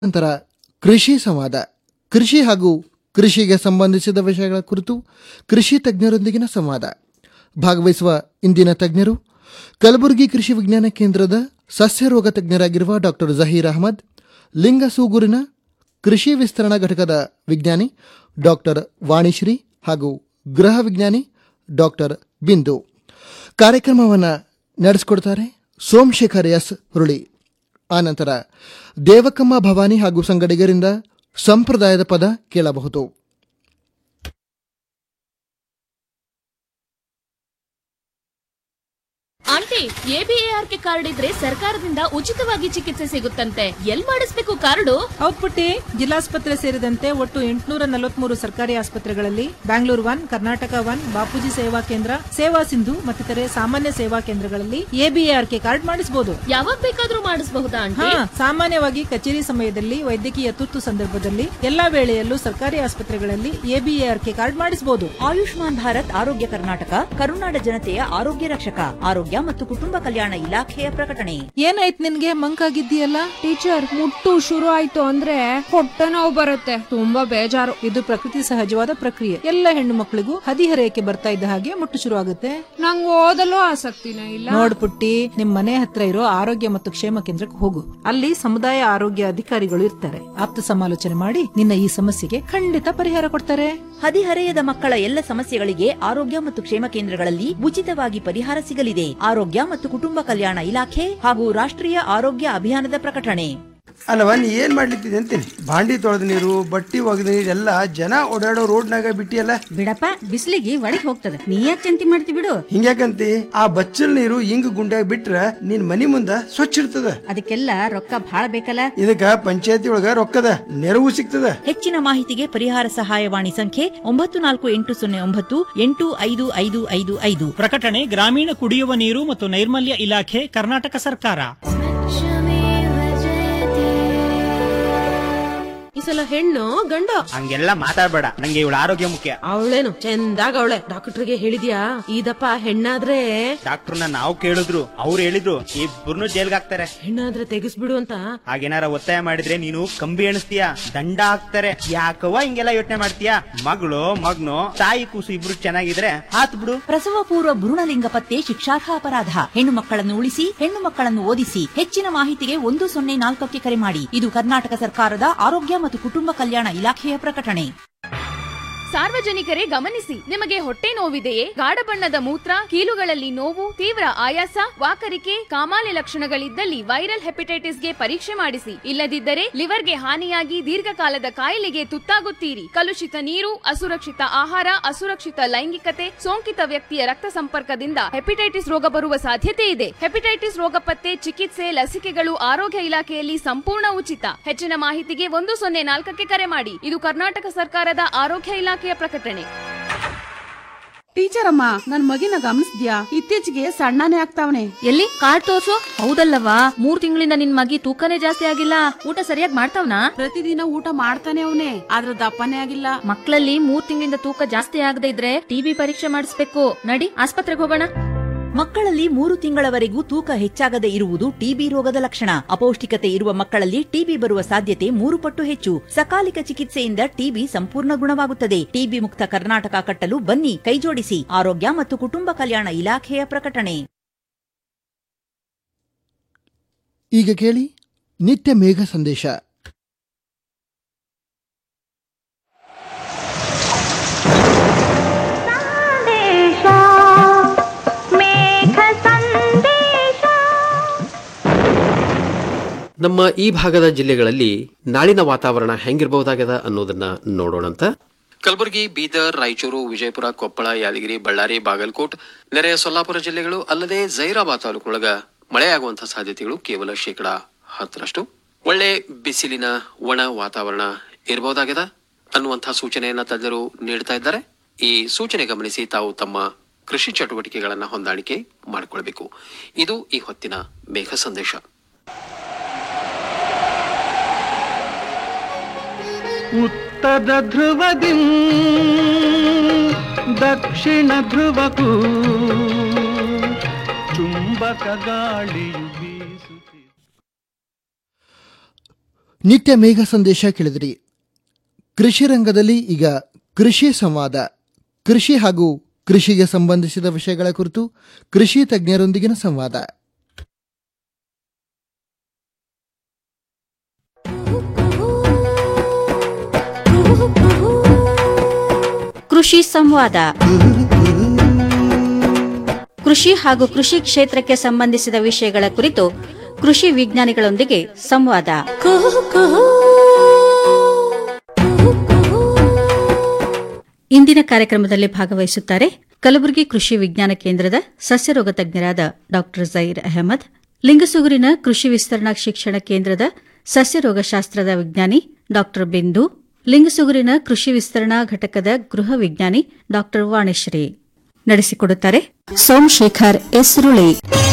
ನಂತರ ಕೃಷಿ ಸಂವಾದ ಕೃಷಿ ಹಾಗೂ ಕೃಷಿಗೆ ಸಂಬಂಧಿಸಿದ ವಿಷಯಗಳ ಕುರಿತು ಕೃಷಿ ತಜ್ಞರೊಂದಿಗಿನ ಸಂವಾದ ಭಾಗವಹಿಸುವ ಇಂದಿನ ತಜ್ಞರು ಕಲಬುರಗಿ ಕೃಷಿ ವಿಜ್ಞಾನ ಕೇಂದ್ರದ ಸಸ್ಯ ರೋಗ ತಜ್ಞರಾಗಿರುವ ಡಾಕ್ಟರ್ ಜಹೀರ್ ಅಹಮದ್ ಲಿಂಗಸೂಗೂರಿನ ಕೃಷಿ ವಿಸ್ತರಣಾ ಘಟಕದ ವಿಜ್ಞಾನಿ ಡಾಕ್ಟರ್ ವಾಣಿಶ್ರೀ ಹಾಗೂ ಗೃಹ ವಿಜ್ಞಾನಿ ಡಾಕ್ಟರ್ ಬಿಂದು ಕಾರ್ಯಕ್ರಮವನ್ನು ನಡೆಸಿಕೊಡ್ತಾರೆ ಸೋಮಶೇಖರ್ ಎಸ್ ಹುರುಳಿ ಆನಂತರ ದೇವಕಮ್ಮ ಭವಾನಿ ಹಾಗೂ ಸಂಗಡಿಗರಿಂದ ಸಂಪ್ರದಾಯದ ಪದ ಕೇಳಬಹುದು ಆಂಟಿ ಎಬಿಎಆರ್ಕೆ ಕಾರ್ಡ್ ಇದ್ರೆ ಸರ್ಕಾರದಿಂದ ಉಚಿತವಾಗಿ ಚಿಕಿತ್ಸೆ ಸಿಗುತ್ತಂತೆ ಎಲ್ ಮಾಡಿಸ್ಬೇಕು ಕಾರ್ಡು ಹೌದ್ ಪುಟ್ಟಿ ಜಿಲ್ಲಾಸ್ಪತ್ರೆ ಸೇರಿದಂತೆ ಒಟ್ಟು ಎಂಟುನೂರ ನಲವತ್ಮೂರು ಸರ್ಕಾರಿ ಆಸ್ಪತ್ರೆಗಳಲ್ಲಿ ಬ್ಯಾಂಗ್ಳೂರ್ ಒನ್ ಕರ್ನಾಟಕ ಒನ್ ಬಾಪೂಜಿ ಸೇವಾ ಕೇಂದ್ರ ಸೇವಾ ಸಿಂಧು ಮತ್ತಿತರೆ ಸಾಮಾನ್ಯ ಸೇವಾ ಕೇಂದ್ರಗಳಲ್ಲಿ ಎಬಿಎಆರ್ಕೆ ಕಾರ್ಡ್ ಮಾಡಿಸಬಹುದು ಯಾವಾಗ ಬೇಕಾದ್ರೂ ಮಾಡಿಸಬಹುದಾ ಆಂಟಿ ಹಾ ಸಾಮಾನ್ಯವಾಗಿ ಕಚೇರಿ ಸಮಯದಲ್ಲಿ ವೈದ್ಯಕೀಯ ತುರ್ತು ಸಂದರ್ಭದಲ್ಲಿ ಎಲ್ಲಾ ವೇಳೆಯಲ್ಲೂ ಸರ್ಕಾರಿ ಆಸ್ಪತ್ರೆಗಳಲ್ಲಿ ಎಬಿಎಆರ್ಕೆ ಕಾರ್ಡ್ ಮಾಡಿಸಬಹುದು ಆಯುಷ್ಮಾನ್ ಭಾರತ್ ಆರೋಗ್ಯ ಕರ್ನಾಟಕ ಕರುನಾಡ ಜನತೆಯ ಆರೋಗ್ಯ ರಕ್ಷಕ ಆರೋಗ್ಯ ಮತ್ತು ಕುಟುಂಬ ಕಲ್ಯಾಣ ಇಲಾಖೆಯ ಪ್ರಕಟಣೆ ಏನಾಯ್ತು ನಿನ್ಗೆ ಮಂಕಾಗಿದ್ದೀಯಲ್ಲ ಟೀಚರ್ ಮುಟ್ಟು ಶುರು ಆಯ್ತು ಅಂದ್ರೆ ಹೊಟ್ಟೆ ನೋವು ಬರುತ್ತೆ ತುಂಬಾ ಬೇಜಾರು ಇದು ಪ್ರಕೃತಿ ಸಹಜವಾದ ಪ್ರಕ್ರಿಯೆ ಎಲ್ಲ ಹೆಣ್ಣು ಮಕ್ಕಳಿಗೂ ಹದಿಹರೆಯಕ್ಕೆ ಬರ್ತಾ ಇದ್ದ ಹಾಗೆ ಮುಟ್ಟು ಶುರು ಆಗುತ್ತೆ ನಂಗ್ ಓದಲು ಆಸಕ್ತಿನೇ ಇಲ್ಲ ನೋಡ್ ಪುಟ್ಟಿ ನಿಮ್ ಮನೆ ಹತ್ರ ಇರೋ ಆರೋಗ್ಯ ಮತ್ತು ಕ್ಷೇಮ ಕೇಂದ್ರಕ್ಕೆ ಹೋಗು ಅಲ್ಲಿ ಸಮುದಾಯ ಆರೋಗ್ಯ ಅಧಿಕಾರಿಗಳು ಇರ್ತಾರೆ ಆಪ್ತ ಸಮಾಲೋಚನೆ ಮಾಡಿ ನಿನ್ನ ಈ ಸಮಸ್ಯೆಗೆ ಖಂಡಿತ ಪರಿಹಾರ ಕೊಡ್ತಾರೆ ಹದಿಹರೆಯದ ಮಕ್ಕಳ ಎಲ್ಲ ಸಮಸ್ಯೆಗಳಿಗೆ ಆರೋಗ್ಯ ಮತ್ತು ಕ್ಷೇಮ ಕೇಂದ್ರಗಳಲ್ಲಿ ಉಚಿತವಾಗಿ ಪರಿಹಾರ ಸಿಗಲಿದೆ ಆರೋಗ್ಯ ಮತ್ತು ಕುಟುಂಬ ಕಲ್ಯಾಣ ಇಲಾಖೆ ಹಾಗೂ ರಾಷ್ಟ್ರೀಯ ಆರೋಗ್ಯ ಅಭಿಯಾನದ ಪ್ರಕಟಣೆ ಅಲ್ಲವ ನೀ ಏನ್ ಮಾಡ್ಲಿತ್ತಿದೆ ಅಂತೀನಿ ಬಾಂಡಿ ತೊಳೆದ ನೀರು ಬಟ್ಟಿ ಒಗೆದ ನೀರು ಎಲ್ಲ ಜನ ಓಡಾಡೋ ರೋಡ್ನಾಗ ಬಿಟ್ಟಿಯಲ್ಲ ಬಿಡಪ್ಪ ಬಿಸಿಲಿಗೆ ಒಳಗ್ ಹೋಗ್ತದ ನೀ ಯಾಕೆ ಚಿಂತೆ ಮಾಡ್ತಿ ಬಿಡು ಹಿಂಗ್ಯಾಕಂತಿ ಆ ಬಚ್ಚಲ್ ನೀರು ಹಿಂಗ್ ಗುಂಡ್ಯಾಗ ಬಿಟ್ರ ನಿನ್ ಮನಿ ಮುಂದ ಸ್ವಚ್ಛ ಇರ್ತದ ಅದಕ್ಕೆಲ್ಲ ರೊಕ್ಕ ಭಾಳ ಬೇಕಲ್ಲ ಇದಕ್ಕ ಪಂಚಾಯತಿ ಒಳಗ ರೊಕ್ಕದ ನೆರವು ಸಿಗ್ತದ ಹೆಚ್ಚಿನ ಮಾಹಿತಿಗೆ ಪರಿಹಾರ ಸಹಾಯವಾಣಿ ಸಂಖ್ಯೆ ಒಂಬತ್ತು ನಾಲ್ಕು ಎಂಟು ಸೊನ್ನೆ ಒಂಬತ್ತು ಎಂಟು ಐದು ಐದು ಐದು ಐದು ಪ್ರಕಟಣೆ ಗ್ರಾಮೀಣ ಕುಡಿಯುವ ನೀರು ಮತ್ತು ನೈರ್ಮಲ್ಯ ಇಲಾಖೆ ಕರ್ನಾಟಕ ಸರ್ಕಾರ ಈ ಸಲ ಹೆಣ್ಣು ಗಂಡ ಹಂಗೆಲ್ಲ ಮಾತಾಡ್ಬೇಡ ನಂಗೆ ಇವಳ ಆರೋಗ್ಯ ಮುಖ್ಯ ಅವಳೇನು ಚಂದಾಗ ಅವಳೆ ಡಾಕ್ಟರ್ಗೆ ಹೇಳಿದ್ಯಾ ಇದಪ್ಪ ಹೆಣ್ಣಾದ್ರೆ ಡಾಕ್ಟರ್ನ ನಾವು ಕೇಳಿದ್ರು ಅವ್ರು ಹೇಳಿದ್ರು ಇಬ್ಬರನ್ನು ಜೈಲ್ಗೆ ಹಾಕ್ತಾರೆ ಹೆಣ್ಣಾದ್ರೆ ತೆಗಿಸ್ಬಿಡು ಅಂತ ಹಾಗೇನಾರ ಒತ್ತಾಯ ಮಾಡಿದ್ರೆ ನೀನು ಕಂಬಿ ಎಣಿಸ್ತೀಯ ದಂಡ ಹಾಕ್ತಾರೆ ಯಾಕವ್ವ ಹಿಂಗೆಲ್ಲ ಯೋಚನೆ ಮಾಡ್ತೀಯ ಮಗಳು ಮಗ್ನು ತಾಯಿ ಕೂಸು ಇಬ್ರು ಚೆನ್ನಾಗಿದ್ರೆ ಹಾತ್ ಬಿಡು ಪ್ರಸವ ಪೂರ್ವ ಭ್ರೂಣಲಿಂಗ ಪತ್ತೆ ಶಿಕ್ಷಾರ್ಹ ಅಪರಾಧ ಹೆಣ್ಣು ಮಕ್ಕಳನ್ನು ಉಳಿಸಿ ಹೆಣ್ಣು ಮಕ್ಕಳನ್ನು ಓದಿಸಿ ಹೆಚ್ಚಿನ ಮಾಹಿತಿಗೆ ಒಂದು ಸೊನ್ನೆ ನಾಲ್ಕಕ್ಕೆ ಕರೆ ಮಾಡಿ ಇದು ಕರ್ನಾಟಕ ಸರ್ಕಾರದ ಆರೋಗ್ಯ ಮತ್ತು ಕುಟುಂಬ ಕಲ್ಯಾಣ ಇಲಾಖೆಯ ಪ್ರಕಟಣೆ ಸಾರ್ವಜನಿಕರೇ ಗಮನಿಸಿ ನಿಮಗೆ ಹೊಟ್ಟೆ ನೋವಿದೆಯೇ ಗಾಢ ಬಣ್ಣದ ಮೂತ್ರ ಕೀಲುಗಳಲ್ಲಿ ನೋವು ತೀವ್ರ ಆಯಾಸ ವಾಕರಿಕೆ ಕಾಮಾಲೆ ಲಕ್ಷಣಗಳಿದ್ದಲ್ಲಿ ವೈರಲ್ ಹೆಪಟೈಟಿಸ್ಗೆ ಪರೀಕ್ಷೆ ಮಾಡಿಸಿ ಇಲ್ಲದಿದ್ದರೆ ಲಿವರ್ಗೆ ಹಾನಿಯಾಗಿ ದೀರ್ಘಕಾಲದ ಕಾಯಿಲೆಗೆ ತುತ್ತಾಗುತ್ತೀರಿ ಕಲುಷಿತ ನೀರು ಅಸುರಕ್ಷಿತ ಆಹಾರ ಅಸುರಕ್ಷಿತ ಲೈಂಗಿಕತೆ ಸೋಂಕಿತ ವ್ಯಕ್ತಿಯ ರಕ್ತ ಸಂಪರ್ಕದಿಂದ ಹೆಪಟೈಟಿಸ್ ರೋಗ ಬರುವ ಸಾಧ್ಯತೆ ಇದೆ ಹೆಪಟೈಟಿಸ್ ರೋಗ ಪತ್ತೆ ಚಿಕಿತ್ಸೆ ಲಸಿಕೆಗಳು ಆರೋಗ್ಯ ಇಲಾಖೆಯಲ್ಲಿ ಸಂಪೂರ್ಣ ಉಚಿತ ಹೆಚ್ಚಿನ ಮಾಹಿತಿಗೆ ಒಂದು ಸೊನ್ನೆ ನಾಲ್ಕಕ್ಕೆ ಕರೆ ಮಾಡಿ ಇದು ಕರ್ನಾಟಕ ಸರ್ಕಾರದ ಆರೋಗ್ಯ ಇಲಾಖೆಯ ಪ್ರಕಟಣೆ ಟೀಚರ್ ಅಮ್ಮ ನನ್ ಮಗಿನ ಗಮನಿಸ್ದ್ಯಾ ಇತ್ತೀಚೆಗೆ ಸಣ್ಣನೇ ಆಗ್ತಾವನೆ ಎಲ್ಲಿ ಕಾರ್ಡ್ ತೋರ್ಸು ಹೌದಲ್ಲವಾ ಮೂರ್ ತಿಂಗಳಿಂದ ನಿನ್ ಮಗಿ ತೂಕನೇ ಜಾಸ್ತಿ ಆಗಿಲ್ಲ ಊಟ ಸರಿಯಾಗಿ ಮಾಡ್ತಾವ್ನಾ ಪ್ರತಿದಿನ ಊಟ ಮಾಡ್ತಾನೆ ಅವನೇ ಆದ್ರ ದಪ್ಪನೇ ಆಗಿಲ್ಲ ಮಕ್ಕಳಲ್ಲಿ ಮೂರ್ ತಿಂಗಳಿಂದ ತೂಕ ಜಾಸ್ತಿ ಆಗದೆ ಇದ್ರೆ ಟಿಬಿ ಪರೀಕ್ಷೆ ಮಾಡಿಸ್ಬೇಕು ನಡಿ ಆಸ್ಪತ್ರೆಗೆ ಹೋಗೋಣ ಮಕ್ಕಳಲ್ಲಿ ಮೂರು ತಿಂಗಳವರೆಗೂ ತೂಕ ಹೆಚ್ಚಾಗದೆ ಇರುವುದು ಟಿಬಿ ರೋಗದ ಲಕ್ಷಣ ಅಪೌಷ್ಟಿಕತೆ ಇರುವ ಮಕ್ಕಳಲ್ಲಿ ಟಿಬಿ ಬರುವ ಸಾಧ್ಯತೆ ಮೂರು ಪಟ್ಟು ಹೆಚ್ಚು ಸಕಾಲಿಕ ಚಿಕಿತ್ಸೆಯಿಂದ ಟಿಬಿ ಸಂಪೂರ್ಣ ಗುಣವಾಗುತ್ತದೆ ಟಿಬಿ ಮುಕ್ತ ಕರ್ನಾಟಕ ಕಟ್ಟಲು ಬನ್ನಿ ಕೈಜೋಡಿಸಿ ಆರೋಗ್ಯ ಮತ್ತು ಕುಟುಂಬ ಕಲ್ಯಾಣ ಇಲಾಖೆಯ ಪ್ರಕಟಣೆ ಈಗ ಕೇಳಿ ನಿತ್ಯ ಮೇಘ ಸಂದೇಶ ನಮ್ಮ ಈ ಭಾಗದ ಜಿಲ್ಲೆಗಳಲ್ಲಿ ನಾಳಿನ ವಾತಾವರಣ ಹೆಂಗಿರಬಹುದಾಗದ ಅನ್ನೋದನ್ನ ನೋಡೋಣಂತ ಕಲಬುರಗಿ ಬೀದರ್ ರಾಯಚೂರು ವಿಜಯಪುರ ಕೊಪ್ಪಳ ಯಾದಗಿರಿ ಬಳ್ಳಾರಿ ಬಾಗಲಕೋಟ್ ನೆರೆಯ ಸೊಲ್ಲಾಪುರ ಜಿಲ್ಲೆಗಳು ಅಲ್ಲದೆ ಜೈರಾಬಾದ್ ತಾಲೂಕೊಳಗ ಮಳೆಯಾಗುವಂತಹ ಸಾಧ್ಯತೆಗಳು ಕೇವಲ ಶೇಕಡಾ ಹತ್ತರಷ್ಟು ಒಳ್ಳೆ ಬಿಸಿಲಿನ ಒಣ ವಾತಾವರಣ ಇರಬಹುದಾಗದ ಅನ್ನುವಂತಹ ಸೂಚನೆಯನ್ನ ತಜ್ಞರು ನೀಡ್ತಾ ಇದ್ದಾರೆ ಈ ಸೂಚನೆ ಗಮನಿಸಿ ತಾವು ತಮ್ಮ ಕೃಷಿ ಚಟುವಟಿಕೆಗಳನ್ನ ಹೊಂದಾಣಿಕೆ ಮಾಡಿಕೊಳ್ಬೇಕು ಇದು ಈ ಹೊತ್ತಿನ ಮೇಘ ಸಂದೇಶ ಉತ್ತರ ಧ್ರುವದಿ ದಕ್ಷಿಣ ಧ್ರುವಕ್ಕೂ ಚುಂಬಕ ಗಾಳಿಯು ಬೀಸುತ್ತಿದೆ ನಿತ್ಯ ಮೇಘ ಸಂದೇಶ ಕೇಳಿದಿರಿ ಕೃಷಿ ರಂಗದಲ್ಲಿ ಈಗ ಕೃಷಿ ಸಂವಾದ ಕೃಷಿ ಹಾಗೂ ಕೃಷಿಗೆ ಸಂಬಂಧಿಸಿದ ವಿಷಯಗಳ ಕುರಿತು ಕೃಷಿ ತಜ್ಞರೊಂದಿಗಿನ ಸಂವಾದ ಕೃಷಿ ಸಂವಾದ ಕೃಷಿ ಹಾಗೂ ಕೃಷಿ ಕ್ಷೇತ್ರಕ್ಕೆ ಸಂಬಂಧಿಸಿದ ವಿಷಯಗಳ ಕುರಿತು ಕೃಷಿ ವಿಜ್ಞಾನಿಗಳೊಂದಿಗೆ ಸಂವಾದ ಇಂದಿನ ಕಾರ್ಯಕ್ರಮದಲ್ಲಿ ಭಾಗವಹಿಸುತ್ತಾರೆ ಕಲಬುರಗಿ ಕೃಷಿ ವಿಜ್ಞಾನ ಕೇಂದ್ರದ ಸಸ್ಯರೋಗ ತಜ್ಞರಾದ ಡಾಕ್ಟರ್ ಜೈರ್ ಅಹಮದ್ ಲಿಂಗಸುಗೂರಿನ ಕೃಷಿ ವಿಸ್ತರಣಾ ಶಿಕ್ಷಣ ಕೇಂದ್ರದ ಸಸ್ಯರೋಗಶಾಸ್ತ್ರದ ವಿಜ್ಞಾನಿ ಡಾಕ್ಟರ್ ಬಿಂದು ಲಿಂಗಸುಗೂರಿನ ಕೃಷಿ ವಿಸ್ತರಣಾ ಘಟಕದ ಗೃಹ ವಿಜ್ಞಾನಿ ಡಾಕ್ಟರ್ ವಾಣಿಶ್ರೀ ನಡೆಸಿಕೊಡುತ್ತಾರೆ ಸೋಮಶೇಖರ್ ಎಸ್ರುಳಿ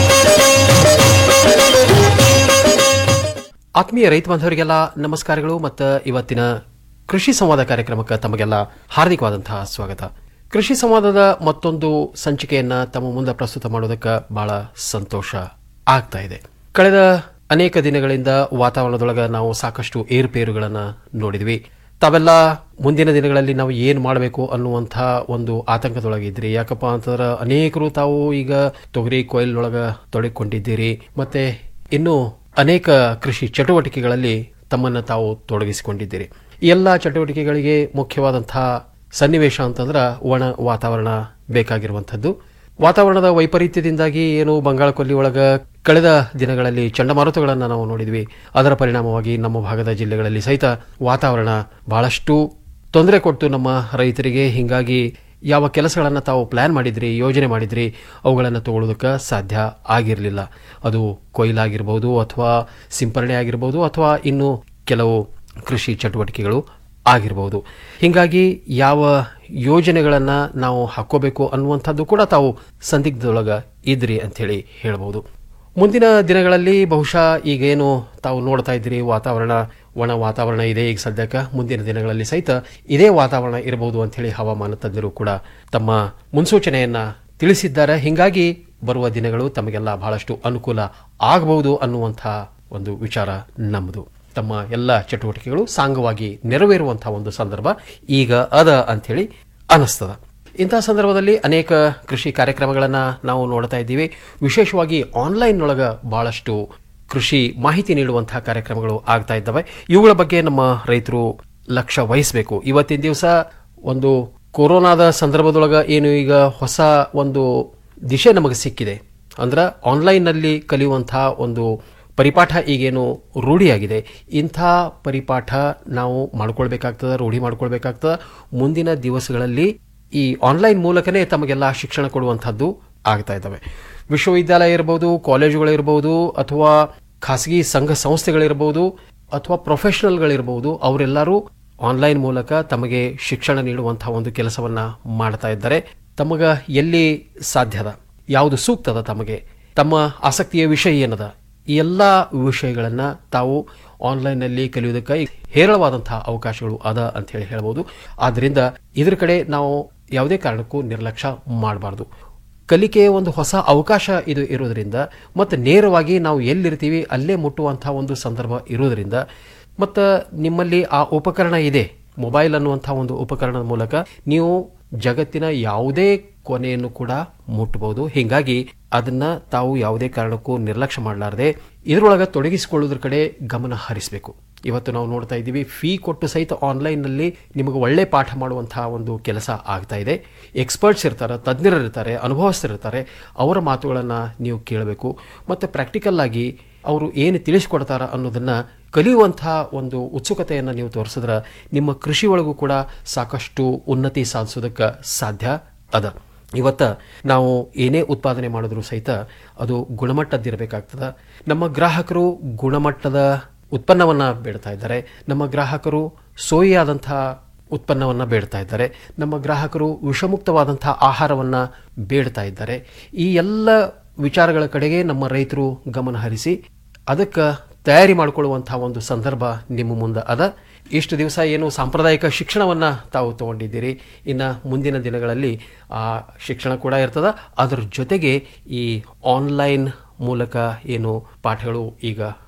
ಆತ್ಮೀಯ ರೈತ ಬಾಂಧವರಿಗೆಲ್ಲ ನಮಸ್ಕಾರಗಳು ಮತ್ತು ಇವತ್ತಿನ ಕೃಷಿ ಸಂವಾದ ಕಾರ್ಯಕ್ರಮಕ್ಕೆ ತಮಗೆಲ್ಲ ಹಾರ್ದಿಕವಾದಂತಹ ಸ್ವಾಗತ ಕೃಷಿ ಸಂವಾದದ ಮತ್ತೊಂದು ಸಂಚಿಕೆಯನ್ನ ತಮ್ಮ ಮುಂದೆ ಪ್ರಸ್ತುತ ಮಾಡೋದಕ್ಕೆ ಬಹಳ ಸಂತೋಷ ಆಗ್ತಾ ಇದೆ ಕಳೆದ ಅನೇಕ ದಿನಗಳಿಂದ ವಾತಾವರಣದೊಳಗ ನಾವು ಸಾಕಷ್ಟು ಏರುಪೇರುಗಳನ್ನು ನೋಡಿದ್ವಿ ತಾವೆಲ್ಲ ಮುಂದಿನ ದಿನಗಳಲ್ಲಿ ನಾವು ಏನು ಮಾಡಬೇಕು ಅನ್ನುವಂಥ ಒಂದು ಆತಂಕದೊಳಗಿದ್ರಿ ಯಾಕಪ್ಪ ಅಂತಂದ್ರೆ ಅನೇಕರು ತಾವು ಈಗ ತೊಗರಿ ಕೊಯ್ಲೊಳಗ ತೊಡಗಿಕೊಂಡಿದ್ದೀರಿ ಮತ್ತೆ ಇನ್ನು ಅನೇಕ ಕೃಷಿ ಚಟುವಟಿಕೆಗಳಲ್ಲಿ ತಮ್ಮನ್ನು ತಾವು ತೊಡಗಿಸಿಕೊಂಡಿದ್ದೀರಿ ಈ ಎಲ್ಲ ಚಟುವಟಿಕೆಗಳಿಗೆ ಮುಖ್ಯವಾದಂತಹ ಸನ್ನಿವೇಶ ಅಂತಂದ್ರೆ ಒಣ ವಾತಾವರಣ ಬೇಕಾಗಿರುವಂಥದ್ದು ವಾತಾವರಣದ ವೈಪರೀತ್ಯದಿಂದಾಗಿ ಏನು ಬಂಗಾಳ ಕೊಲ್ಲಿ ಒಳಗ ಕಳೆದ ದಿನಗಳಲ್ಲಿ ಚಂಡಮಾರುತಗಳನ್ನು ನಾವು ನೋಡಿದ್ವಿ ಅದರ ಪರಿಣಾಮವಾಗಿ ನಮ್ಮ ಭಾಗದ ಜಿಲ್ಲೆಗಳಲ್ಲಿ ಸಹಿತ ವಾತಾವರಣ ಬಹಳಷ್ಟು ತೊಂದರೆ ಕೊಟ್ಟು ನಮ್ಮ ರೈತರಿಗೆ ಹಿಂಗಾಗಿ ಯಾವ ಕೆಲಸಗಳನ್ನು ತಾವು ಪ್ಲಾನ್ ಮಾಡಿದ್ರಿ ಯೋಜನೆ ಮಾಡಿದ್ರಿ ಅವುಗಳನ್ನು ತಗೊಳ್ಳೋದಕ್ಕೆ ಸಾಧ್ಯ ಆಗಿರಲಿಲ್ಲ ಅದು ಕೊಯ್ಲಾಗಿರ್ಬೋದು ಅಥವಾ ಸಿಂಪರಣೆ ಆಗಿರ್ಬೋದು ಅಥವಾ ಇನ್ನು ಕೆಲವು ಕೃಷಿ ಚಟುವಟಿಕೆಗಳು ಆಗಿರಬಹುದು ಹಿಂಗಾಗಿ ಯಾವ ಯೋಜನೆಗಳನ್ನು ನಾವು ಹಾಕೋಬೇಕು ಅನ್ನುವಂಥದ್ದು ಕೂಡ ತಾವು ಸಂದಿಗ್ಧದೊಳಗ ಇದ್ರಿ ಅಂಥೇಳಿ ಹೇಳ್ಬೋದು ಮುಂದಿನ ದಿನಗಳಲ್ಲಿ ಬಹುಶಃ ಈಗೇನು ತಾವು ನೋಡ್ತಾ ಇದ್ದೀರಿ ವಾತಾವರಣ ಒಣ ವಾತಾವರಣ ಇದೆ ಈಗ ಸದ್ಯಕ್ಕೆ ಮುಂದಿನ ದಿನಗಳಲ್ಲಿ ಸಹಿತ ಇದೇ ವಾತಾವರಣ ಇರಬಹುದು ಅಂಥೇಳಿ ಹವಾಮಾನ ತಜ್ಞರು ಕೂಡ ತಮ್ಮ ಮುನ್ಸೂಚನೆಯನ್ನ ತಿಳಿಸಿದ್ದಾರೆ ಹಿಂಗಾಗಿ ಬರುವ ದಿನಗಳು ತಮಗೆಲ್ಲ ಬಹಳಷ್ಟು ಅನುಕೂಲ ಆಗಬಹುದು ಅನ್ನುವಂಥ ಒಂದು ವಿಚಾರ ನಮ್ಮದು ತಮ್ಮ ಎಲ್ಲ ಚಟುವಟಿಕೆಗಳು ಸಾಂಗವಾಗಿ ನೆರವೇರುವಂತಹ ಒಂದು ಸಂದರ್ಭ ಈಗ ಅದ ಅಂಥೇಳಿ ಅನಿಸ್ತದ ಇಂತಹ ಸಂದರ್ಭದಲ್ಲಿ ಅನೇಕ ಕೃಷಿ ಕಾರ್ಯಕ್ರಮಗಳನ್ನು ನಾವು ನೋಡ್ತಾ ಇದ್ದೀವಿ ವಿಶೇಷವಾಗಿ ಆನ್ಲೈನ್ ಒಳಗ ಬಹಳಷ್ಟು ಕೃಷಿ ಮಾಹಿತಿ ನೀಡುವಂತಹ ಕಾರ್ಯಕ್ರಮಗಳು ಆಗ್ತಾ ಇದ್ದಾವೆ ಇವುಗಳ ಬಗ್ಗೆ ನಮ್ಮ ರೈತರು ಲಕ್ಷ್ಯ ವಹಿಸಬೇಕು ಇವತ್ತಿನ ದಿವಸ ಒಂದು ಕೊರೋನಾದ ಸಂದರ್ಭದೊಳಗ ಏನು ಈಗ ಹೊಸ ಒಂದು ದಿಶೆ ನಮಗೆ ಸಿಕ್ಕಿದೆ ಅಂದ್ರೆ ಆನ್ಲೈನ್ನಲ್ಲಿ ಕಲಿಯುವಂತಹ ಒಂದು ಪರಿಪಾಠ ಈಗೇನು ರೂಢಿಯಾಗಿದೆ ಇಂಥ ಪರಿಪಾಠ ನಾವು ಮಾಡ್ಕೊಳ್ಬೇಕಾಗ್ತದ ರೂಢಿ ಮಾಡ್ಕೊಳ್ಬೇಕಾಗ್ತದ ಮುಂದಿನ ದಿವಸಗಳಲ್ಲಿ ಈ ಆನ್ಲೈನ್ ಮೂಲಕನೇ ತಮಗೆಲ್ಲ ಶಿಕ್ಷಣ ಕೊಡುವಂಥದ್ದು ಆಗ್ತಾ ಇದ್ದಾವೆ ವಿಶ್ವವಿದ್ಯಾಲಯ ಇರಬಹುದು ಕಾಲೇಜುಗಳಿರ್ಬೋದು ಅಥವಾ ಖಾಸಗಿ ಸಂಘ ಸಂಸ್ಥೆಗಳಿರ್ಬೋದು ಅಥವಾ ಪ್ರೊಫೆಷನಲ್ಗಳಿರ್ಬೋದು ಅವರೆಲ್ಲರೂ ಆನ್ಲೈನ್ ಮೂಲಕ ತಮಗೆ ಶಿಕ್ಷಣ ನೀಡುವಂತಹ ಒಂದು ಕೆಲಸವನ್ನ ಮಾಡ್ತಾ ಇದ್ದಾರೆ ತಮಗ ಎಲ್ಲಿ ಸಾಧ್ಯದ ಯಾವುದು ಸೂಕ್ತದ ತಮಗೆ ತಮ್ಮ ಆಸಕ್ತಿಯ ವಿಷಯ ಏನದ ಈ ಎಲ್ಲ ವಿಷಯಗಳನ್ನ ತಾವು ಆನ್ಲೈನ್ನಲ್ಲಿ ಕಲಿಯುವುದಕ್ಕೆ ಹೇರಳವಾದಂತಹ ಅವಕಾಶಗಳು ಅದ ಅಂತ ಹೇಳಿ ಹೇಳ್ಬೋದು ಆದ್ದರಿಂದ ಇದ್ರ ಕಡೆ ನಾವು ಯಾವುದೇ ಕಾರಣಕ್ಕೂ ನಿರ್ಲಕ್ಷ್ಯ ಮಾಡಬಾರ್ದು ಕಲಿಕೆಯ ಒಂದು ಹೊಸ ಅವಕಾಶ ಇದು ಇರೋದ್ರಿಂದ ಮತ್ತು ನೇರವಾಗಿ ನಾವು ಎಲ್ಲಿರ್ತೀವಿ ಅಲ್ಲೇ ಮುಟ್ಟುವಂತಹ ಒಂದು ಸಂದರ್ಭ ಇರೋದ್ರಿಂದ ಮತ್ತು ನಿಮ್ಮಲ್ಲಿ ಆ ಉಪಕರಣ ಇದೆ ಮೊಬೈಲ್ ಅನ್ನುವಂತಹ ಒಂದು ಉಪಕರಣದ ಮೂಲಕ ನೀವು ಜಗತ್ತಿನ ಯಾವುದೇ ಕೊನೆಯನ್ನು ಕೂಡ ಮುಟ್ಟಬಹುದು ಹೀಗಾಗಿ ಅದನ್ನ ತಾವು ಯಾವುದೇ ಕಾರಣಕ್ಕೂ ನಿರ್ಲಕ್ಷ್ಯ ಮಾಡಲಾರದೆ ಇದರೊಳಗೆ ತೊಡಗಿಸಿಕೊಳ್ಳೋದ್ರ ಕಡೆ ಗಮನ ಹರಿಸಬೇಕು ಇವತ್ತು ನಾವು ನೋಡ್ತಾ ಇದ್ದೀವಿ ಫೀ ಕೊಟ್ಟು ಸಹಿತ ಆನ್ಲೈನ್ನಲ್ಲಿ ನಿಮಗೆ ಒಳ್ಳೆ ಪಾಠ ಮಾಡುವಂತಹ ಒಂದು ಕೆಲಸ ಆಗ್ತಾ ಇದೆ ಎಕ್ಸ್ಪರ್ಟ್ಸ್ ಇರ್ತಾರೆ ತಜ್ಞರು ಇರ್ತಾರೆ ಅನುಭವಸ್ಥರಿರ್ತಾರೆ ಅವರ ಮಾತುಗಳನ್ನು ನೀವು ಕೇಳಬೇಕು ಮತ್ತು ಪ್ರಾಕ್ಟಿಕಲ್ ಆಗಿ ಅವರು ಏನು ತಿಳಿಸ್ಕೊಡ್ತಾರ ಅನ್ನೋದನ್ನ ಕಲಿಯುವಂತಹ ಒಂದು ಉತ್ಸುಕತೆಯನ್ನು ನೀವು ತೋರಿಸಿದ್ರೆ ನಿಮ್ಮ ಕೃಷಿ ಒಳಗೂ ಕೂಡ ಸಾಕಷ್ಟು ಉನ್ನತಿ ಸಾಧಿಸೋದಕ್ಕೆ ಸಾಧ್ಯ ಅದ ಇವತ್ತ ನಾವು ಏನೇ ಉತ್ಪಾದನೆ ಮಾಡಿದ್ರೂ ಸಹಿತ ಅದು ಗುಣಮಟ್ಟದ್ದಿರಬೇಕಾಗ್ತದ ನಮ್ಮ ಗ್ರಾಹಕರು ಗುಣಮಟ್ಟದ ಉತ್ಪನ್ನವನ್ನ ಬೇಡ್ತಾ ಇದ್ದಾರೆ ನಮ್ಮ ಗ್ರಾಹಕರು ಸೋಯಿಯಾದಂತಹ ಉತ್ಪನ್ನವನ್ನ ಬೇಡ್ತಾ ಇದ್ದಾರೆ ನಮ್ಮ ಗ್ರಾಹಕರು ವಿಷಮುಕ್ತವಾದಂತಹ ಆಹಾರವನ್ನ ಬೇಡ್ತಾ ಇದ್ದಾರೆ ಈ ಎಲ್ಲ ವಿಚಾರಗಳ ಕಡೆಗೆ ನಮ್ಮ ರೈತರು ಗಮನ ಹರಿಸಿ ಅದಕ್ಕೆ ತಯಾರಿ ಮಾಡಿಕೊಳ್ಳುವಂತಹ ಒಂದು ಸಂದರ್ಭ ನಿಮ್ಮ ಮುಂದೆ ಅದ ಇಷ್ಟು ದಿವಸ ಏನು ಸಾಂಪ್ರದಾಯಿಕ ಶಿಕ್ಷಣವನ್ನ ತಾವು ತಗೊಂಡಿದ್ದೀರಿ ಇನ್ನು ಮುಂದಿನ ದಿನಗಳಲ್ಲಿ ಆ ಶಿಕ್ಷಣ ಕೂಡ ಇರ್ತದ ಅದರ ಜೊತೆಗೆ ಈ ಆನ್ಲೈನ್ ಮೂಲಕ ಏನು ಪಾಠಗಳು ಈಗ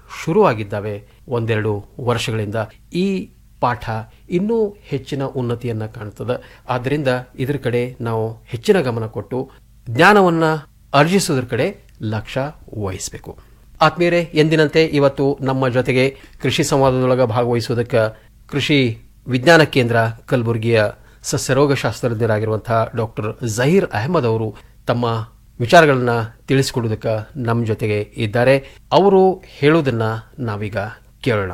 ಶುರುವಾಗಿದ್ದಾವೆ ಒಂದೆರಡು ವರ್ಷಗಳಿಂದ ಈ ಪಾಠ ಇನ್ನೂ ಹೆಚ್ಚಿನ ಉನ್ನತಿಯನ್ನ ಕಾಣ್ತದೆ ಆದ್ದರಿಂದ ಇದರ ಕಡೆ ನಾವು ಹೆಚ್ಚಿನ ಗಮನ ಕೊಟ್ಟು ಜ್ಞಾನವನ್ನ ಅರ್ಜಿಸೋದ್ರ ಕಡೆ ಲಕ್ಷ್ಯ ವಹಿಸಬೇಕು ಆತ್ಮೀಯರೇ ಎಂದಿನಂತೆ ಇವತ್ತು ನಮ್ಮ ಜೊತೆಗೆ ಕೃಷಿ ಸಂವಾದದೊಳಗೆ ಭಾಗವಹಿಸುವುದಕ್ಕೆ ಕೃಷಿ ವಿಜ್ಞಾನ ಕೇಂದ್ರ ಕಲಬುರಗಿಯ ಸಸ್ಯರೋಗಶಾಸ್ತ್ರಜ್ಞರಾಗಿರುವಂತಹ ಡಾಕ್ಟರ್ ಜಹೀರ್ ಅಹಮದ್ ಅವರು ತಮ್ಮ ವಿಚಾರಗಳನ್ನ ತಿಳಿಸಿಕೊಡುವುದಕ್ಕೆ ನಮ್ಮ ಜೊತೆಗೆ ಇದ್ದಾರೆ ಅವರು ಹೇಳುವುದನ್ನ ನಾವೀಗ ಕೇಳೋಣ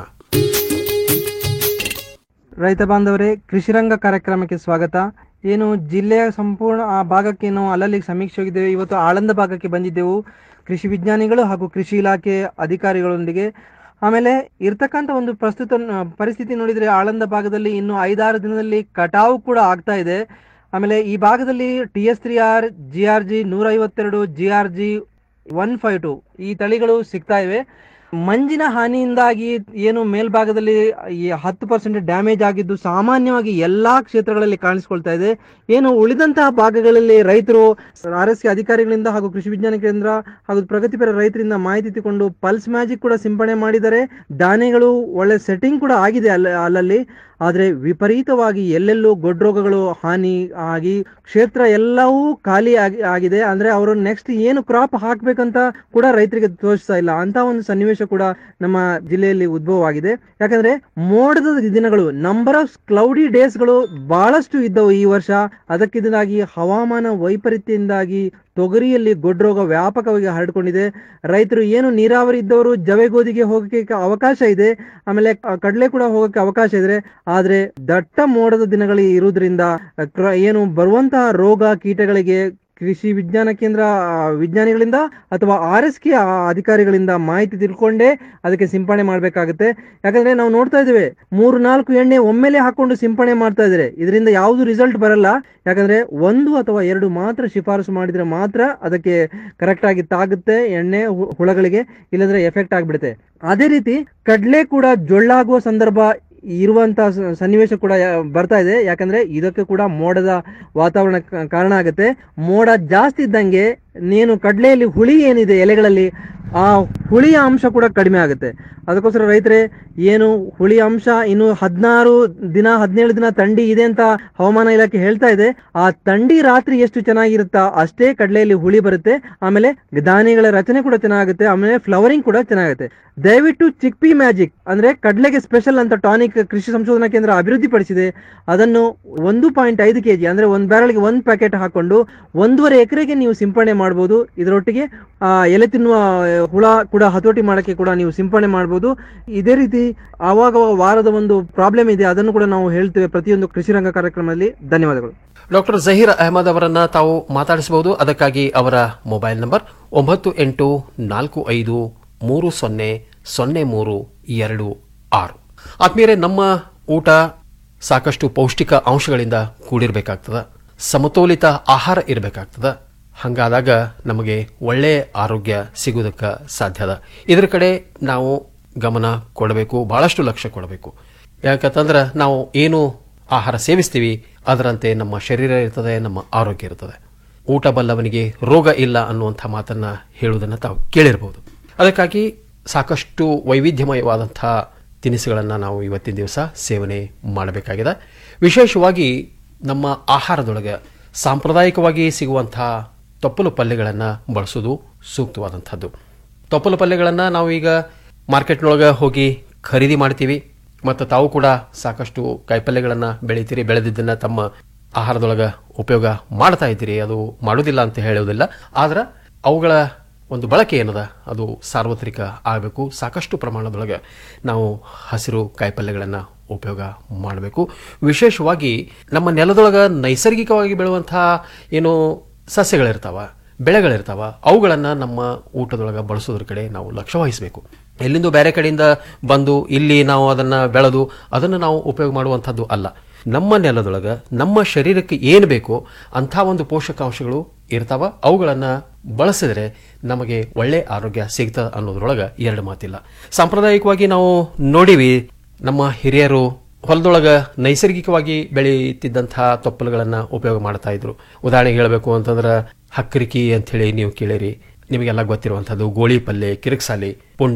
ರೈತ ಬಾಂಧವರೇ ಕೃಷಿರಂಗ ಕಾರ್ಯಕ್ರಮಕ್ಕೆ ಸ್ವಾಗತ ಏನು ಜಿಲ್ಲೆಯ ಸಂಪೂರ್ಣ ಆ ಭಾಗಕ್ಕೆ ನಾವು ಅಲ್ಲಲ್ಲಿ ಸಮೀಕ್ಷೆ ಹೋಗಿದ್ದೇವೆ ಇವತ್ತು ಆಳಂದ ಭಾಗಕ್ಕೆ ಬಂದಿದ್ದೆವು ಕೃಷಿ ವಿಜ್ಞಾನಿಗಳು ಹಾಗೂ ಕೃಷಿ ಇಲಾಖೆ ಅಧಿಕಾರಿಗಳೊಂದಿಗೆ ಆಮೇಲೆ ಇರ್ತಕ್ಕಂಥ ಒಂದು ಪ್ರಸ್ತುತ ನ- ಪರಿಸ್ಥಿತಿ ನೋಡಿದ್ರೆ ಆಳಂದ ಭಾಗದಲ್ಲಿ ಇನ್ನು ಐದಾರು ದಿನದಲ್ಲಿ ಕಟಾವು ಕೂಡ ಆಗ್ತಾ ಇದೆ ಆಮೇಲೆ ಈ ಭಾಗದಲ್ಲಿ T S three R G R G ನೂರ ಐವತ್ತೆರಡು G R G one five two ಈ ತಳಿಗಳು ಸಿಗ್ತಾ ಇವೆ ಮಂಜಿನ ಹಾನಿಯಿಂದಾಗಿ ಏನು ಮೇಲ್ಭಾಗದಲ್ಲಿ ಈ ಹತ್ತು ಪರ್ಸೆಂಟ್ ಡ್ಯಾಮೇಜ್ ಆಗಿದ್ದು ಸಾಮಾನ್ಯವಾಗಿ ಎಲ್ಲಾ ಕ್ಷೇತ್ರಗಳಲ್ಲಿ ಕಾಣಿಸ್ಕೊಳ್ತಾ ಇದೆ ಏನು ಉಳಿದಂತಹ ಭಾಗಗಳಲ್ಲಿ ರೈತರು ಆರ್ ಎಸ್ ಕೆ ಅಧಿಕಾರಿಗಳಿಂದ ಹಾಗೂ ಕೃಷಿ ವಿಜ್ಞಾನ ಕೇಂದ್ರ ಹಾಗೂ ಪ್ರಗತಿಪರ ರೈತರಿಂದ ಮಾಹಿತಿ ತಗೊಂಡು ಪಲ್ಸ್ ಮ್ಯಾಜಿಕ್ ಕೂಡ ಸಿಂಪಡಣೆ ಮಾಡಿದ್ದಾರೆ ದಾನೆಗಳು ಒಳ್ಳೆ ಸೆಟ್ಟಿಂಗ್ ಕೂಡ ಆಗಿದೆ ಅಲ್ಲ ಅಲ್ಲಲ್ಲಿ ಆದ್ರೆ ವಿಪರೀತವಾಗಿ ಎಲ್ಲೆಲ್ಲೂ ಗೊಡ್ರೋಗಗಳು ಹಾನಿ ಆಗಿ ಕ್ಷೇತ್ರ ಎಲ್ಲವೂ ಖಾಲಿ ಆಗಿ ಆಗಿದೆ ಅಂದ್ರೆ ಅವರು ನೆಕ್ಸ್ಟ್ ಏನು ಕ್ರಾಪ್ ಹಾಕ್ಬೇಕಂತ ಕೂಡ ರೈತರಿಗೆ ತೋರಿಸ್ತಾ ಇಲ್ಲ ಅಂತ ಒಂದು ಸನ್ನಿವೇಶ ಕೂಡ ನಮ್ಮ ಜಿಲ್ಲೆಯಲ್ಲಿ ಉದ್ಭವ ಆಗಿದೆ ಯಾಕಂದ್ರೆ ಮೋಡದ ದಿನಗಳು ನಂಬರ್ ಆಫ್ ಕ್ಲೌಡಿ ಡೇಸ್ಗಳು ಬಹಳಷ್ಟು ಇದ್ದವು ಈ ವರ್ಷ ಅದಕ್ಕಿದಾಗಿ ಹವಾಮಾನ ವೈಪರೀತ್ಯದಿಂದಾಗಿ ತೊಗರಿಯಲ್ಲಿ ಗೊಡ್ರೋಗ ವ್ಯಾಪಕವಾಗಿ ಹರಡಿಕೊಂಡಿದೆ ರೈತರು ಏನು ನೀರಾವರಿ ಇದ್ದವರು ಜವೆಗೋದಿಗೆ ಹೋಗಕ್ಕೆ ಅವಕಾಶ ಇದೆ ಆಮೇಲೆ ಕ- ಕಡಲೆ ಕೂಡ ಹೋಗಕ್ಕೆ ಅವಕಾಶ ಇದೆ ಆದ್ರೆ ದಟ್ಟ ಮೋಡದ ದಿನಗಳು ಇರುವುದರಿಂದ ಕ್ರ- ಏನು ಬರುವಂತಹ ರೋಗ ಕೀಟಗಳಿಗೆ ಕೃಷಿ ವಿಜ್ಞಾನ ಕೇಂದ್ರ ಆ, ವಿಜ್ಞಾನಿಗಳಿಂದ ಅಥವಾ ಆರ್ ಎಸ್ ಕೆ ಅಧಿಕಾರಿಗಳಿಂದ ಮಾಹಿತಿ ತಿಳ್ಕೊಂಡೇ ಅದಕ್ಕೆ ಸಿಂಪಡಣೆ ಮಾಡಬೇಕಾಗುತ್ತೆ ಯಾಕಂದ್ರೆ ನಾವು ನೋಡ್ತಾ ಇದ್ದೇವೆ ಮೂರು ನಾಲ್ಕು ಎಣ್ಣೆ ಒಮ್ಮೆಲೆ ಹಾಕೊಂಡು ಸಿಂಪಡಣೆ ಮಾಡ್ತಾ ಇದ್ದಾರೆ ಇದರಿಂದ ಯಾವುದು ರಿಸಲ್ಟ್ ಬರಲ್ಲ ಯಾಕಂದ್ರೆ ಒಂದು ಅಥವಾ ಎರಡು ಮಾತ್ರ ಶಿಫಾರಸು ಮಾಡಿದ್ರೆ ಮಾತ್ರ ಅದಕ್ಕೆ ಕರೆಕ್ಟ್ ಆಗಿ ತಾಗುತ್ತೆ ಎಣ್ಣೆ ಹು- ಹುಳಗಳಿಗೆ ಇಲ್ಲಂದ್ರೆ ಎಫೆಕ್ಟ್ ಆಗ್ಬಿಡುತ್ತೆ ಅದೇ ರೀತಿ ಕಡ್ಲೆ ಕೂಡ ಜೊಳ್ಳಾಗುವ ಸಂದರ್ಭ ಇರುವಂತ ಸ- ಸನ್ನಿವೇಶ ಕೂಡ ಯಾ- ಬರ್ತಾ ಇದೆ ಯಾಕಂದ್ರೆ ಇದಕ್ಕೆ ಕೂಡ ಮೋಡದ ವಾತಾವರಣ ಕ- ಕಾರಣ ಆಗುತ್ತೆ ಮೋಡ ಜಾಸ್ತಿ ಇದ್ದಂಗೆ ನೀನು ಕಡ್ಲೆಯಲ್ಲಿ ಹುಳಿ ಏನಿದೆ ಎಲೆಗಳಲ್ಲಿ ಆ ಹುಳಿಯ ಅಂಶ ಕೂಡ ಕಡಿಮೆ ಆಗುತ್ತೆ ಅದಕ್ಕೋಸ್ಕರ ರೈತರೇ ಏನು ಹುಳಿ ಅಂಶ ಇನ್ನು ಹದಿನಾರು ದಿನ ಹದಿನೇಳು ದಿನ ಥಂಡಿ ಇದೆ ಅಂತ ಹವಾಮಾನ ಇಲಾಖೆ ಹೇಳ್ತಾ ಇದೆ ಆ ಥಂಡಿ ರಾತ್ರಿ ಎಷ್ಟು ಚೆನ್ನಾಗಿರುತ್ತಾ ಅಷ್ಟೇ ಕಡಲೆಯಲ್ಲಿ ಹುಳಿ ಬರುತ್ತೆ ಆಮೇಲೆ ಧಾನ್ಯಗಳ ರಚನೆ ಕೂಡ ಚೆನ್ನಾಗುತ್ತೆ ಆಮೇಲೆ ಫ್ಲವರಿಂಗ್ ಕೂಡ ಚೆನ್ನಾಗುತ್ತೆ ದಯವಿಟ್ಟು ಚಿಕ್ಪಿ ಮ್ಯಾಜಿಕ್ ಅಂದ್ರೆ ಕಡ್ಲೆಗೆ ಸ್ಪೆಷಲ್ ಅಂತ ಟಾನಿಕ್ ಕೃಷಿ ಸಂಶೋಧನಾ ಕೇಂದ್ರ ಅಭಿವೃದ್ಧಿಪಡಿಸಿದೆ ಅದನ್ನು ಒಂದು ಪಾಯಿಂಟ್ ಐದು ಕೆಜಿ ಅಂದ್ರೆ ಒಂದ್ ಬ್ಯಾರಲ್ಗೆ ಒಂದ್ ಪ್ಯಾಕೆಟ್ ಹಾಕೊಂಡು ಒಂದೂವರೆ ಎಕರೆಗೆ ನೀವು ಸಿಂಪಡಣೆ ಮಾಡಬಹುದು ಇದರೊಟ್ಟಿಗೆ ಆ, ಎಲೆ ತಿನ್ನುವ ಹುಳ ಕೂಡ ಹತೋಟಿ ಮಾಡಕ್ಕೆ ಕೂಡ ನೀವು ಸಿಂಪಡಣೆ ಮಾಡಬಹುದು ಇದೇ ರೀತಿ ಆವಾಗ ವಾರದ ಒಂದು ಪ್ರಾಬ್ಲಮ್ ಇದೆ ಅದನ್ನು ಕೂಡ ನಾವು ಹೇಳ್ತೇವೆ ಪ್ರತಿಯೊಂದು ಕೃಷಿ ರಂಗ ಕಾರ್ಯಕ್ರಮದಲ್ಲಿ ಧನ್ಯವಾದಗಳು ಡಾಕ್ಟರ್ ಜಹೀರ್ ಅಹಮದ್ ಅವರನ್ನ ತಾವು ಮಾತಾಡಿಸಬಹುದು ಅದಕ್ಕಾಗಿ ಅವರ ಮೊಬೈಲ್ ನಂಬರ್ ಒಂಬತ್ತು ಎಂಟು ನಾಲ್ಕು ಐದು ಮೂರು ಸೊನ್ನೆ ಸೊನ್ನೆ ಮೂರು ಎರಡು ಆರು ಆತ್ಮೀಯರೇ ನಮ್ಮ ಊಟ ಸಾಕಷ್ಟು ಪೌಷ್ಟಿಕ ಅಂಶಗಳಿಂದ ಕೂಡಿರಬೇಕಾಗ್ತದ ಸಮತೋಲಿತ ಆಹಾರ ಇರಬೇಕಾಗ್ತದ ಹಂಗಾದಾಗ ನಮಗೆ ಒಳ್ಳೆ ಆರೋಗ್ಯ ಸಿಗುವುದಕ್ಕೆ ಸಾಧ್ಯ ಅದ ಇದರ ಕಡೆ ನಾವು ಗಮನ ಕೊಡಬೇಕು ಬಹಳಷ್ಟು ಲಕ್ಷ್ಯ ಕೊಡಬೇಕು ಯಾಕಂತಂದ್ರೆ ನಾವು ಏನು ಆಹಾರ ಸೇವಿಸ್ತೀವಿ ಅದರಂತೆ ನಮ್ಮ ಶರೀರ ಇರ್ತದೆ ನಮ್ಮ ಆರೋಗ್ಯ ಇರ್ತದೆ ಊಟ ಬಲ್ಲವನಿಗೆ ರೋಗ ಇಲ್ಲ ಅನ್ನುವಂಥ ಮಾತನ್ನ ಹೇಳುವುದನ್ನು ತಾವು ಕೇಳಿರಬಹುದು ಅದಕ್ಕಾಗಿ ಸಾಕಷ್ಟು ವೈವಿಧ್ಯಮಯವಾದಂಥ ತಿನಿಸುಗಳನ್ನು ನಾವು ಇವತ್ತಿನ ದಿವಸ ಸೇವನೆ ಮಾಡಬೇಕಾಗಿದೆ ವಿಶೇಷವಾಗಿ ನಮ್ಮ ಆಹಾರದೊಳಗೆ ಸಾಂಪ್ರದಾಯಿಕವಾಗಿ ಸಿಗುವಂಥ ತೊಪ್ಪಲು ಪಲ್ಯಗಳನ್ನು ಬಳಸೋದು ಸೂಕ್ತವಾದಂಥದ್ದು ತೊಪ್ಪಲು ಪಲ್ಯಗಳನ್ನು ನಾವು ಈಗ ಮಾರ್ಕೆಟ್ನೊಳಗೆ ಹೋಗಿ ಖರೀದಿ ಮಾಡ್ತೀವಿ ಮತ್ತು ತಾವು ಕೂಡ ಸಾಕಷ್ಟು ಕಾಯಿಪಲ್ಯಗಳನ್ನು ಬೆಳಿತೀರಿ ಬೆಳೆದಿದ್ದನ್ನು ತಮ್ಮ ಆಹಾರದೊಳಗೆ ಉಪಯೋಗ ಮಾಡ್ತಾ ಇದ್ದೀರಿ ಅದು ಮಾಡೋದಿಲ್ಲ ಅಂತ ಹೇಳೋದಿಲ್ಲ ಆದ್ರೆ ಅವುಗಳ ಒಂದು ಬಳಕೆ ಏನದ ಅದು ಸಾರ್ವತ್ರಿಕ ಆಗಬೇಕು ಸಾಕಷ್ಟು ಪ್ರಮಾಣದೊಳಗೆ ನಾವು ಹಸಿರು ಕಾಯಿಪಲ್ಯಗಳನ್ನು ಉಪಯೋಗ ಮಾಡಬೇಕು ವಿಶೇಷವಾಗಿ ನಮ್ಮ ನೆಲದೊಳಗೆ ನೈಸರ್ಗಿಕವಾಗಿ ಬೆಳೆಯುವಂತಹ ಏನು ಸಸ್ಯಗಳಿರ್ತಾವ ಬೆಳೆಗಳಿರ್ತಾವ ಅವುಗಳನ್ನು ನಮ್ಮ ಊಟದೊಳಗೆ ಬಳಸೋದ್ರ ಕಡೆ ನಾವು ಲಕ್ಷ್ಯ ವಹಿಸಬೇಕು ಎಲ್ಲಿಂದ ಬೇರೆ ಕಡೆಯಿಂದ ಬಂದು ಇಲ್ಲಿ ನಾವು ಅದನ್ನು ಬೆಳೆದು ಅದನ್ನು ನಾವು ಉಪಯೋಗ ಮಾಡುವಂಥದ್ದು ಅಲ್ಲ ನಮ್ಮ ನೆಲದೊಳಗೆ ನಮ್ಮ ಶರೀರಕ್ಕೆ ಏನು ಬೇಕೋ ಅಂಥ ಒಂದು ಪೋಷಕಾಂಶಗಳು ಇರ್ತಾವ ಅವುಗಳನ್ನು ಬಳಸಿದ್ರೆ ನಮಗೆ ಒಳ್ಳೆ ಆರೋಗ್ಯ ಸಿಗ್ತದೆ ಅನ್ನೋದ್ರೊಳಗೆ ಎರಡು ಮಾತಿಲ್ಲ ಸಾಂಪ್ರದಾಯಿಕವಾಗಿ ನಾವು ನೋಡಿವಿ ನಮ್ಮ ಹಿರಿಯರು ಹೊಲದೊಳಗೆ ನೈಸರ್ಗಿಕವಾಗಿ ಬೆಳೆಯುತ್ತಿದ್ದಂತಹ ತೊಪ್ಪಲುಗಳನ್ನು ಉಪಯೋಗ ಮಾಡ್ತಾ ಇದ್ರು ಉದಾಹರಣೆಗೆ ಹೇಳಬೇಕು ಅಂತಂದ್ರೆ ಹಕ್ಕರಿಕಿ ಅಂತ ಹೇಳಿ ನೀವು ಕೇಳಿರಿ ನಿಮಗೆಲ್ಲ ಗೊತ್ತಿರುವಂಥದ್ದು ಗೋಳಿ ಪಲ್ಲೆ ಕಿರಿಕ್ಸಾಲಿ ಪುಂಡಿ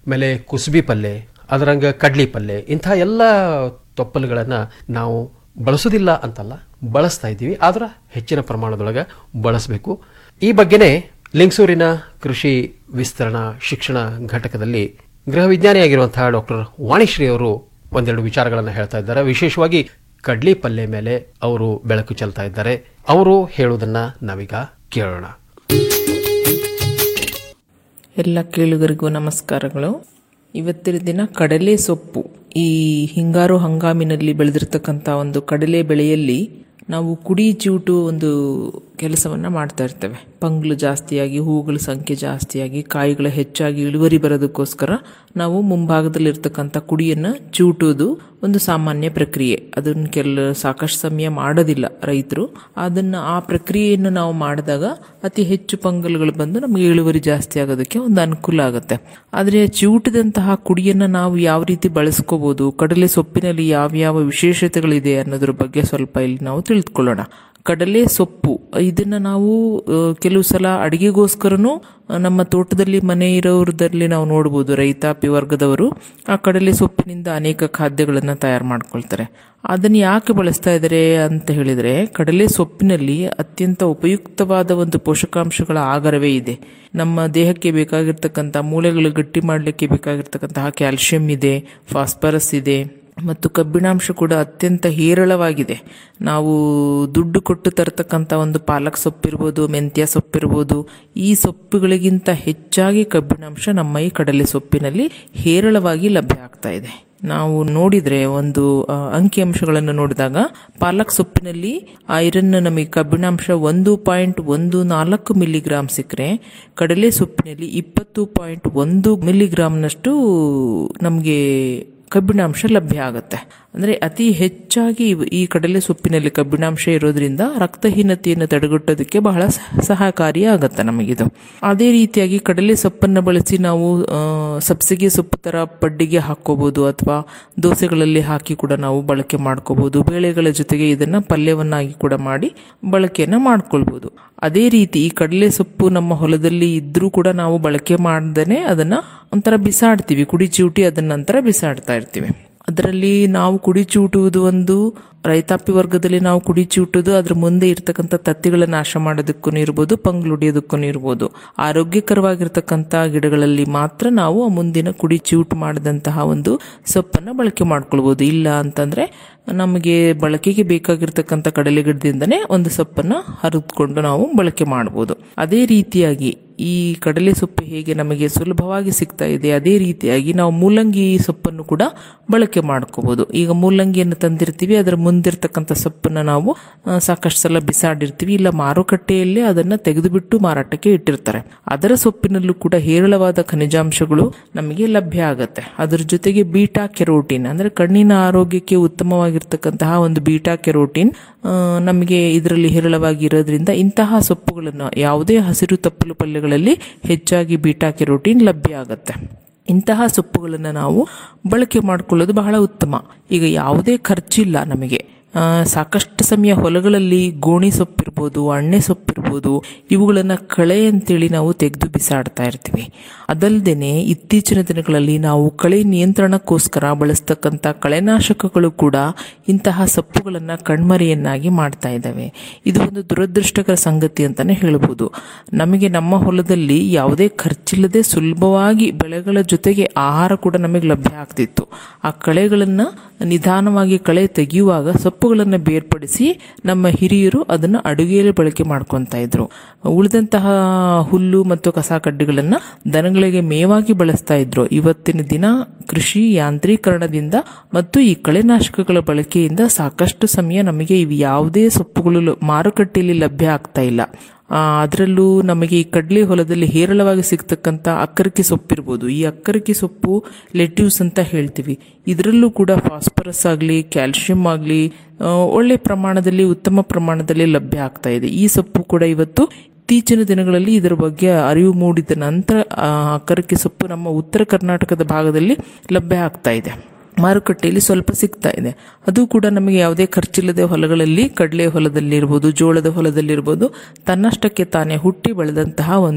ಆಮೇಲೆ ಕುಸುಬಿ ಪಲ್ಯ ಅದರಂಗ ಕಡ್ಲಿ ಪಲ್ಯ ಇಂಥ ಎಲ್ಲ ತೊಪ್ಪಲುಗಳನ್ನು ನಾವು ಬಳಸೋದಿಲ್ಲ ಅಂತಲ್ಲ ಬಳಸ್ತಾ ಇದ್ದೀವಿ ಆದ್ರೆ ಹೆಚ್ಚಿನ ಪ್ರಮಾಣದೊಳಗೆ ಬಳಸಬೇಕು ಈ ಬಗ್ಗೆನೇ ಲಿಂಗಸೂರಿನ ಕೃಷಿ ವಿಸ್ತರಣಾ ಶಿಕ್ಷಣ ಘಟಕದಲ್ಲಿ ಗೃಹ ವಿಜ್ಞಾನಿಯಾಗಿರುವಂತಹ ಡಾಕ್ಟರ್ ವಾಣಿಶ್ರೀ ಅವರು ಒಂದೆರಡು ವಿಚಾರಗಳನ್ನು ಹೇಳ್ತಾ ಇದ್ದಾರೆ ವಿಶೇಷವಾಗಿ ಕಡ್ಲಿ ಪಲ್ಯ ಮೇಲೆ ಅವರು ಬೆಳಕು ಚೆಲ್ತಾ ಇದ್ದಾರೆ ಅವರು ಹೇಳುವುದನ್ನ ನಾವೀಗ ಕೇಳೋಣ ಎಲ್ಲ ಕೇಳುಗರಿಗೂ ನಮಸ್ಕಾರಗಳು ಇವತ್ತಿನ ದಿನ ಕಡಲೆ ಸೊಪ್ಪು ಈ ಹಿಂಗಾರು ಹಂಗಾಮಿನಲ್ಲಿ ಬೆಳೆದಿರ್ತಕ್ಕಂಥ ಒಂದು ಕಡಲೆ ಬೆಳೆಯಲ್ಲಿ ನಾವು ಕುಡಿ ಚೂಟು ಒಂದು ಕೆಲಸವನ್ನ ಮಾಡ್ತಾ ಇರ್ತೇವೆ ಪಂಗ್ಲು ಜಾಸ್ತಿಯಾಗಿ ಹೂಗಳ ಸಂಖ್ಯೆ ಜಾಸ್ತಿಯಾಗಿ ಕಾಯಿಗಳು ಹೆಚ್ಚಾಗಿ ಇಳುವರಿ ಬರೋದಕ್ಕೋಸ್ಕರ ನಾವು ಮುಂಭಾಗದಲ್ಲಿರ್ತಕ್ಕಂಥ ಕುಡಿಯನ್ನ ಚೂಟುವುದು ಒಂದು ಸಾಮಾನ್ಯ ಪ್ರಕ್ರಿಯೆ ಅದನ್ನು ಕೆಲ ಸಾಕಷ್ಟು ಸಮಯ ಮಾಡೋದಿಲ್ಲ ರೈತರು ಅದನ್ನ ಆ ಪ್ರಕ್ರಿಯೆಯನ್ನು ನಾವು ಮಾಡಿದಾಗ ಅತಿ ಹೆಚ್ಚು ಪಂಗಲ್ಗಳು ಬಂದು ನಮಗೆ ಇಳುವರಿ ಜಾಸ್ತಿ ಆಗೋದಕ್ಕೆ ಒಂದು ಅನುಕೂಲ ಆಗುತ್ತೆ ಆದರೆ ಚೂಟಿದಂತಹ ಕುಡಿಯನ್ನ ನಾವು ಯಾವ ರೀತಿ ಬಳಸ್ಕೋಬಹುದು ಕಡಲೆ ಸೊಪ್ಪಿನಲ್ಲಿ ಯಾವ ಯಾವ ವಿಶೇಷತೆಗಳಿದೆ ಅನ್ನೋದ್ರ ಬಗ್ಗೆ ಸ್ವಲ್ಪ ಇಲ್ಲಿ ನಾವು ತಿಳಿದುಕೊಳ್ಳೋಣ ಕಡಲೆ ಸೊಪ್ಪು ಇದನ್ನ ನಾವು ಆ, ಕೆಲವು ಸಲ ಅಡಿಗೆಗೋಸ್ಕರನೂ ಆ, ನಮ್ಮ ತೋಟದಲ್ಲಿ ಮನೆ ಇರೋರದಲ್ಲಿ ನಾವು ನೋಡ್ಬೋದು ರೈತಾಪಿ ವರ್ಗದವರು ಆ ಕಡಲೆ ಸೊಪ್ಪಿನಿಂದ ಅನೇಕ ಖಾದ್ಯಗಳನ್ನು ತಯಾರು ಮಾಡ್ಕೊಳ್ತಾರೆ ಅದನ್ನು ಯಾಕೆ ಬಳಸ್ತಾ ಇದ್ದಾರೆ ಅಂತ ಹೇಳಿದ್ರೆ ಕಡಲೆ ಸೊಪ್ಪಿನಲ್ಲಿ ಅತ್ಯಂತ ಉಪಯುಕ್ತವಾದ ಒಂದು ಪೋಷಕಾಂಶಗಳ ಆಗರವೇ ಇದೆ ನಮ್ಮ ದೇಹಕ್ಕೆ ಬೇಕಾಗಿರ್ತಕ್ಕಂಥ ಮೂಳೆಗಳು ಗಟ್ಟಿ ಮಾಡಲಿಕ್ಕೆ ಬೇಕಾಗಿರ್ತಕ್ಕಂತಹ ಕ್ಯಾಲ್ಸಿಯಂ ಇದೆ ಫಾಸ್ಫರಸ್ ಇದೆ ಮತ್ತು ಕಬ್ಬಿಣಾಂಶ ಕೂಡ ಅತ್ಯಂತ ಹೇರಳವಾಗಿದೆ ನಾವು ದುಡ್ಡು ಕೊಟ್ಟು ತರತಕ್ಕಂಥ ಒಂದು ಪಾಲಕ್ ಸೊಪ್ಪಿರ್ಬೋದು ಮೆಂತ್ಯ ಸೊಪ್ಪಿರ್ಬೋದು ಈ ಸೊಪ್ಪುಗಳಿಗಿಂತ ಹೆಚ್ಚಾಗಿ ಕಬ್ಬಿಣಾಂಶ ನಮ್ಮ ಈ ಕಡಲೆ ಸೊಪ್ಪಿನಲ್ಲಿ ಹೇರಳವಾಗಿ ಲಭ್ಯ ಆಗ್ತಾ ಇದೆ ನಾವು ನೋಡಿದ್ರೆ ಒಂದು ಆ, ಅಂಕಿಅಂಶಗಳನ್ನು ನೋಡಿದಾಗ ಪಾಲಕ್ ಸೊಪ್ಪಿನಲ್ಲಿ ಐರನ್ ನಮಗೆ ಕಬ್ಬಿಣಾಂಶ ಒಂದು ಪಾಯಿಂಟ್ ಒಂದು ನಾಲ್ಕು ಮಿಲಿಗ್ರಾಮ್ ಸಿಕ್ಕರೆ ಕಡಲೆ ಸೊಪ್ಪಿನಲ್ಲಿ ಇಪ್ಪತ್ತು ಪಾಯಿಂಟ್ ಒಂದು ಮಿಲಿಗ್ರಾಮ್ನಷ್ಟು ನಮಗೆ ಕಬ್ಬಿಣಾಂಶ ಲಭ್ಯ ಆಗುತ್ತೆ ಅಂದ್ರೆ ಅತಿ ಹೆಚ್ಚಾಗಿ ಇವ್- ಈ ಕಡಲೆ ಸೊಪ್ಪಿನಲ್ಲಿ ಕಬ್ಬಿಣಾಂಶ ಇರೋದ್ರಿಂದ ರಕ್ತಹೀನತೆಯನ್ನು ತಡೆಗಟ್ಟೋದಕ್ಕೆ ಬಹಳ ಸಹ- ಸಹಕಾರಿಯಾಗತ್ತೆ ನಮಗಿದು ಅದೇ ರೀತಿಯಾಗಿ ಕಡಲೆ ಸೊಪ್ಪನ್ನು ಬಳಸಿ ನಾವು ಆ, ಸಬ್ಸಿಗೆ ಸೊಪ್ಪು ತರ ಪಡ್ಡಿಗೆ ಹಾಕೋಬಹುದು ಅಥವಾ ದೋಸೆಗಳಲ್ಲಿ ಹಾಕಿ ಕೂಡ ನಾವು ಬಳಕೆ ಮಾಡ್ಕೋಬಹುದು ಬೇಳೆಗಳ ಜೊತೆಗೆ ಇದನ್ನ ಪಲ್ಯವನ್ನಾಗಿ ಕೂಡ ಮಾಡಿ ಬಳಕೆಯನ್ನ ಮಾಡ್ಕೊಳ್ಬಹುದು ಅದೇ ರೀತಿ ಈ ಕಡಲೆ ಸೊಪ್ಪು ನಮ್ಮ ಹೊಲದಲ್ಲಿ ಇದ್ರೂ ಕೂಡ ನಾವು ಬಳಕೆ ಮಾಡ್ದೇನೆ ಅದನ್ನ ಒಂಥರ ಬಿಸಾಡ್ತೀವಿ ಕುಡಿ ಚೂಟಿ ಅದನ್ನ ನಂತರ ಬಿಸಾಡ್ತಾ ಇರ್ತೀವಿ ಅದರಲ್ಲಿ ನಾವು ಕುಡಿ ಚೂಟುವುದು ಒಂದು ರೈತಾಪಿ ವರ್ಗದಲ್ಲಿ ನಾವು ಕುಡಿ ಚೂಟುವುದು ಅದ್ರ ಮುಂದೆ ಇರ್ತಕ್ಕಂಥ ತತ್ತಿಗಳ ನಾಶ ಮಾಡೋದಕ್ಕೂ ಇರ್ಬೋದು ಪಂಗ್ಲುಡಿಯೋದಕ್ಕೂ ಇರ್ಬೋದು ಆರೋಗ್ಯಕರವಾಗಿರ್ತಕ್ಕಂಥ ಗಿಡಗಳಲ್ಲಿ ಮಾತ್ರ ನಾವು ಆ ಮುಂದಿನ ಕುಡಿ ಚೂಟ್ ಮಾಡಿದಂತಹ ಒಂದು ಸೊಪ್ಪನ್ನ ಬಳಕೆ ಮಾಡ್ಕೊಳ್ಬೋದು ಇಲ್ಲ ಅಂತಂದ್ರೆ ನಮಗೆ ಬಳಕೆಗೆ ಬೇಕಾಗಿರ್ತಕ್ಕಂಥ ಕಡಲೆ ಗಿಡದಿಂದನೇ ಒಂದು ಸೊಪ್ಪನ್ನ ಹರಿದುಕೊಂಡು ನಾವು ಬಳಕೆ ಮಾಡಬಹುದು ಅದೇ ರೀತಿಯಾಗಿ ಈ ಕಡಲೆ ಸೊಪ್ಪು ಹೇಗೆ ನಮಗೆ ಸುಲಭವಾಗಿ ಸಿಗ್ತಾ ಇದೆ ಅದೇ ರೀತಿಯಾಗಿ ನಾವು ಮೂಲಂಗಿ ಸೊಪ್ಪನ್ನು ಕೂಡ ಬಳಕೆ ಮಾಡ್ಕೋಬಹುದು ಈಗ ಮೂಲಂಗಿಯನ್ನು ತಂದಿರ್ತೀವಿ ಅದರ ಮುಂದಿರ್ತಕ್ಕಂಥ ಸೊಪ್ಪನ್ನು ನಾವು ಆ, ಸಾಕಷ್ಟು ಸಲ ಬಿಸಾಡಿರ್ತೀವಿ ಇಲ್ಲ ಮಾರುಕಟ್ಟೆಯಲ್ಲೇ ಅದನ್ನ ತೆಗೆದುಬಿಟ್ಟು ಮಾರಾಟಕ್ಕೆ ಇಟ್ಟಿರ್ತಾರೆ ಅದರ ಸೊಪ್ಪಿನಲ್ಲೂ ಕೂಡ ಹೇರಳವಾದ ಖನಿಜಾಂಶಗಳು ನಮಗೆ ಲಭ್ಯ ಆಗತ್ತೆ ಅದ್ರ ಜೊತೆಗೆ ಬೀಟಾ ಕೆರೋಟಿನ್ ಅಂದ್ರೆ ಕಣ್ಣಿನ ಆರೋಗ್ಯಕ್ಕೆ ಉತ್ತಮವಾಗಿರ್ತಕ್ಕಂತಹ ಒಂದು ಬೀಟಾ ಕೆರೋಟಿನ್ ಆ, ನಮಗೆ ಇದರಲ್ಲಿ ಹೇರಳವಾಗಿ ಇರೋದ್ರಿಂದ ಇಂತಹ ಸೊಪ್ಪುಗಳನ್ನು ಯಾವುದೇ ಹಸಿರು ತಪ್ಪಲು ಪಲ್ಯಗಳಲ್ಲಿ ಹೆಚ್ಚಾಗಿ ಬೀಟಾ ಕೆರೋಟಿನ್ ಲಭ್ಯ ಆಗತ್ತೆ ಇಂತಹ ಸೊಪ್ಪುಗಳನ್ನು ನಾವು ಬಳಕೆ ಮಾಡಿಕೊಳ್ಳೋದು ಬಹಳ ಉತ್ತಮ ಈಗ ಯಾವುದೇ ಖರ್ಚಿಲ್ಲ ನಮಗೆ ಆ, ಸಾಕಷ್ಟು ಸಮಯ ಹೊಲಗಳಲ್ಲಿ ಗೋಣಿ ಸೊಪ್ಪಿರ್ಬೋದು ಅಣ್ಣೆ ಸೊಪ್ಪಿರ್ಬೋದು ಇವುಗಳನ್ನ ಕಳೆ ಅಂತೇಳಿ ನಾವು ತೆಗೆದು ಬಿಸಾಡ್ತಾ ಇರ್ತೀವಿ ಅದಲ್ಲದೆ ಇತ್ತೀಚಿನ ದಿನಗಳಲ್ಲಿ ನಾವು ಕಳೆ ನಿಯಂತ್ರಣಕ್ಕೋಸ್ಕರ ಬಳಸ್ತಕ್ಕಂಥ ಕಳೆನಾಶಕಗಳು ಕೂಡ ಇಂತಹ ಸೊಪ್ಪುಗಳನ್ನ ಕಣ್ಮರೆಯನ್ನಾಗಿ ಮಾಡ್ತಾ ಇದ್ದಾವೆ ಇದು ಒಂದು ದುರದೃಷ್ಟಕರ ಸಂಗತಿ ಅಂತಾನೆ ಹೇಳ್ಬೋದು ನಮಗೆ ನಮ್ಮ ಹೊಲದಲ್ಲಿ ಯಾವುದೇ ಖರ್ಚಿಲ್ಲದೆ ಸುಲಭವಾಗಿ ಬೆಳೆಗಳ ಜೊತೆಗೆ ಆಹಾರ ಕೂಡ ನಮಗೆ ಲಭ್ಯ ಆಗ್ತಿತ್ತು ಆ ಕಳೆಗಳನ್ನ ನಿಧಾನವಾಗಿ ಕಳೆ ತೆಗೆಯುವಾಗ ಸೊಪ್ಪುಗಳನ್ನು ಬೇರ್ಪಡಿಸಿ ನಮ್ಮ ಹಿರಿಯರು ಅದನ್ನು ಅಡುಗೆಯಲ್ಲಿ ಬಳಕೆ ಮಾಡ್ಕೊತಾ ಇದ್ರು ಉಳಿದಂತಹ ಹುಲ್ಲು ಮತ್ತು ಕಸ ಕಡ್ಡಿಗಳನ್ನ ದನಗಳಿಗೆ ಮೇವಾಗಿ ಬಳಸ್ತಾ ಇದ್ರು ಇವತ್ತಿನ ದಿನ ಕೃಷಿ ಯಾಂತ್ರೀಕರಣದಿಂದ ಮತ್ತು ಈ ಕಳೆನಾಶಕಗಳ ಬಳಕೆಯಿಂದ ಸಾಕಷ್ಟು ಸಮಯ ನಮಗೆ ಇವು ಯಾವುದೇ ಸೊಪ್ಪುಗಳು ಲ- ಮಾರುಕಟ್ಟೆಯಲ್ಲಿ ಲಭ್ಯ ಆಗ್ತಾ ಇಲ್ಲ ಆ, ಅದರಲ್ಲೂ ನಮಗೆ ಈ ಕಡ್ಲೆ ಹೊಲದಲ್ಲಿ ಹೇರಳವಾಗಿ ಸಿಗ್ತಕ್ಕಂಥ ಅಕ್ಕರಿಕೆ ಸೊಪ್ಪಿರ್ಬೋದು ಈ ಅಕ್ಕರಿಕೆ ಸೊಪ್ಪು ಲೆಟ್ಯೂಸ್ ಅಂತ ಹೇಳ್ತೀವಿ ಇದರಲ್ಲೂ ಕೂಡ ಫಾಸ್ಫರಸ್ ಆಗಲಿ ಕ್ಯಾಲ್ಸಿಯಂ ಆಗಲಿ ಒಳ್ಳೆ ಪ್ರಮಾಣದಲ್ಲಿ ಉತ್ತಮ ಪ್ರಮಾಣದಲ್ಲಿ ಲಭ್ಯ ಆಗ್ತಾ ಇದೆ ಈ ಸೊಪ್ಪು ಕೂಡ ಇವತ್ತು ಇತ್ತೀಚಿನ ದಿನಗಳಲ್ಲಿ ಇದರ ಬಗ್ಗೆ ಅರಿವು ಮೂಡಿದ ನಂತರ ಆ, ಅಕ್ಕರಿಕೆ ಸೊಪ್ಪು ನಮ್ಮ ಉತ್ತರ ಕರ್ನಾಟಕದ ಭಾಗದಲ್ಲಿ ಲಭ್ಯ ಆಗ್ತಾ ಇದೆ ಮಾರುಕಟ್ಟೆಯಲ್ಲಿ ಸ್ವಲ್ಪ ಸಿಗ್ತಾ ಇದೆ ಅದು ಕೂಡ ನಮಗೆ ಯಾವುದೇ ಖರ್ಚಿಲ್ಲದೆ ಹೊಲಗಳಲ್ಲಿ ಕಡಲೆ ಹೊಲದಲ್ಲಿರ್ಬೋದು ಜೋಳದ ಹೊಲದಲ್ಲಿರ್ಬೋದು ತನ್ನಷ್ಟಕ್ಕೆ ತಾನೇ ಹುಟ್ಟಿ ಬೆಳೆದಂತಹ ಒಂದು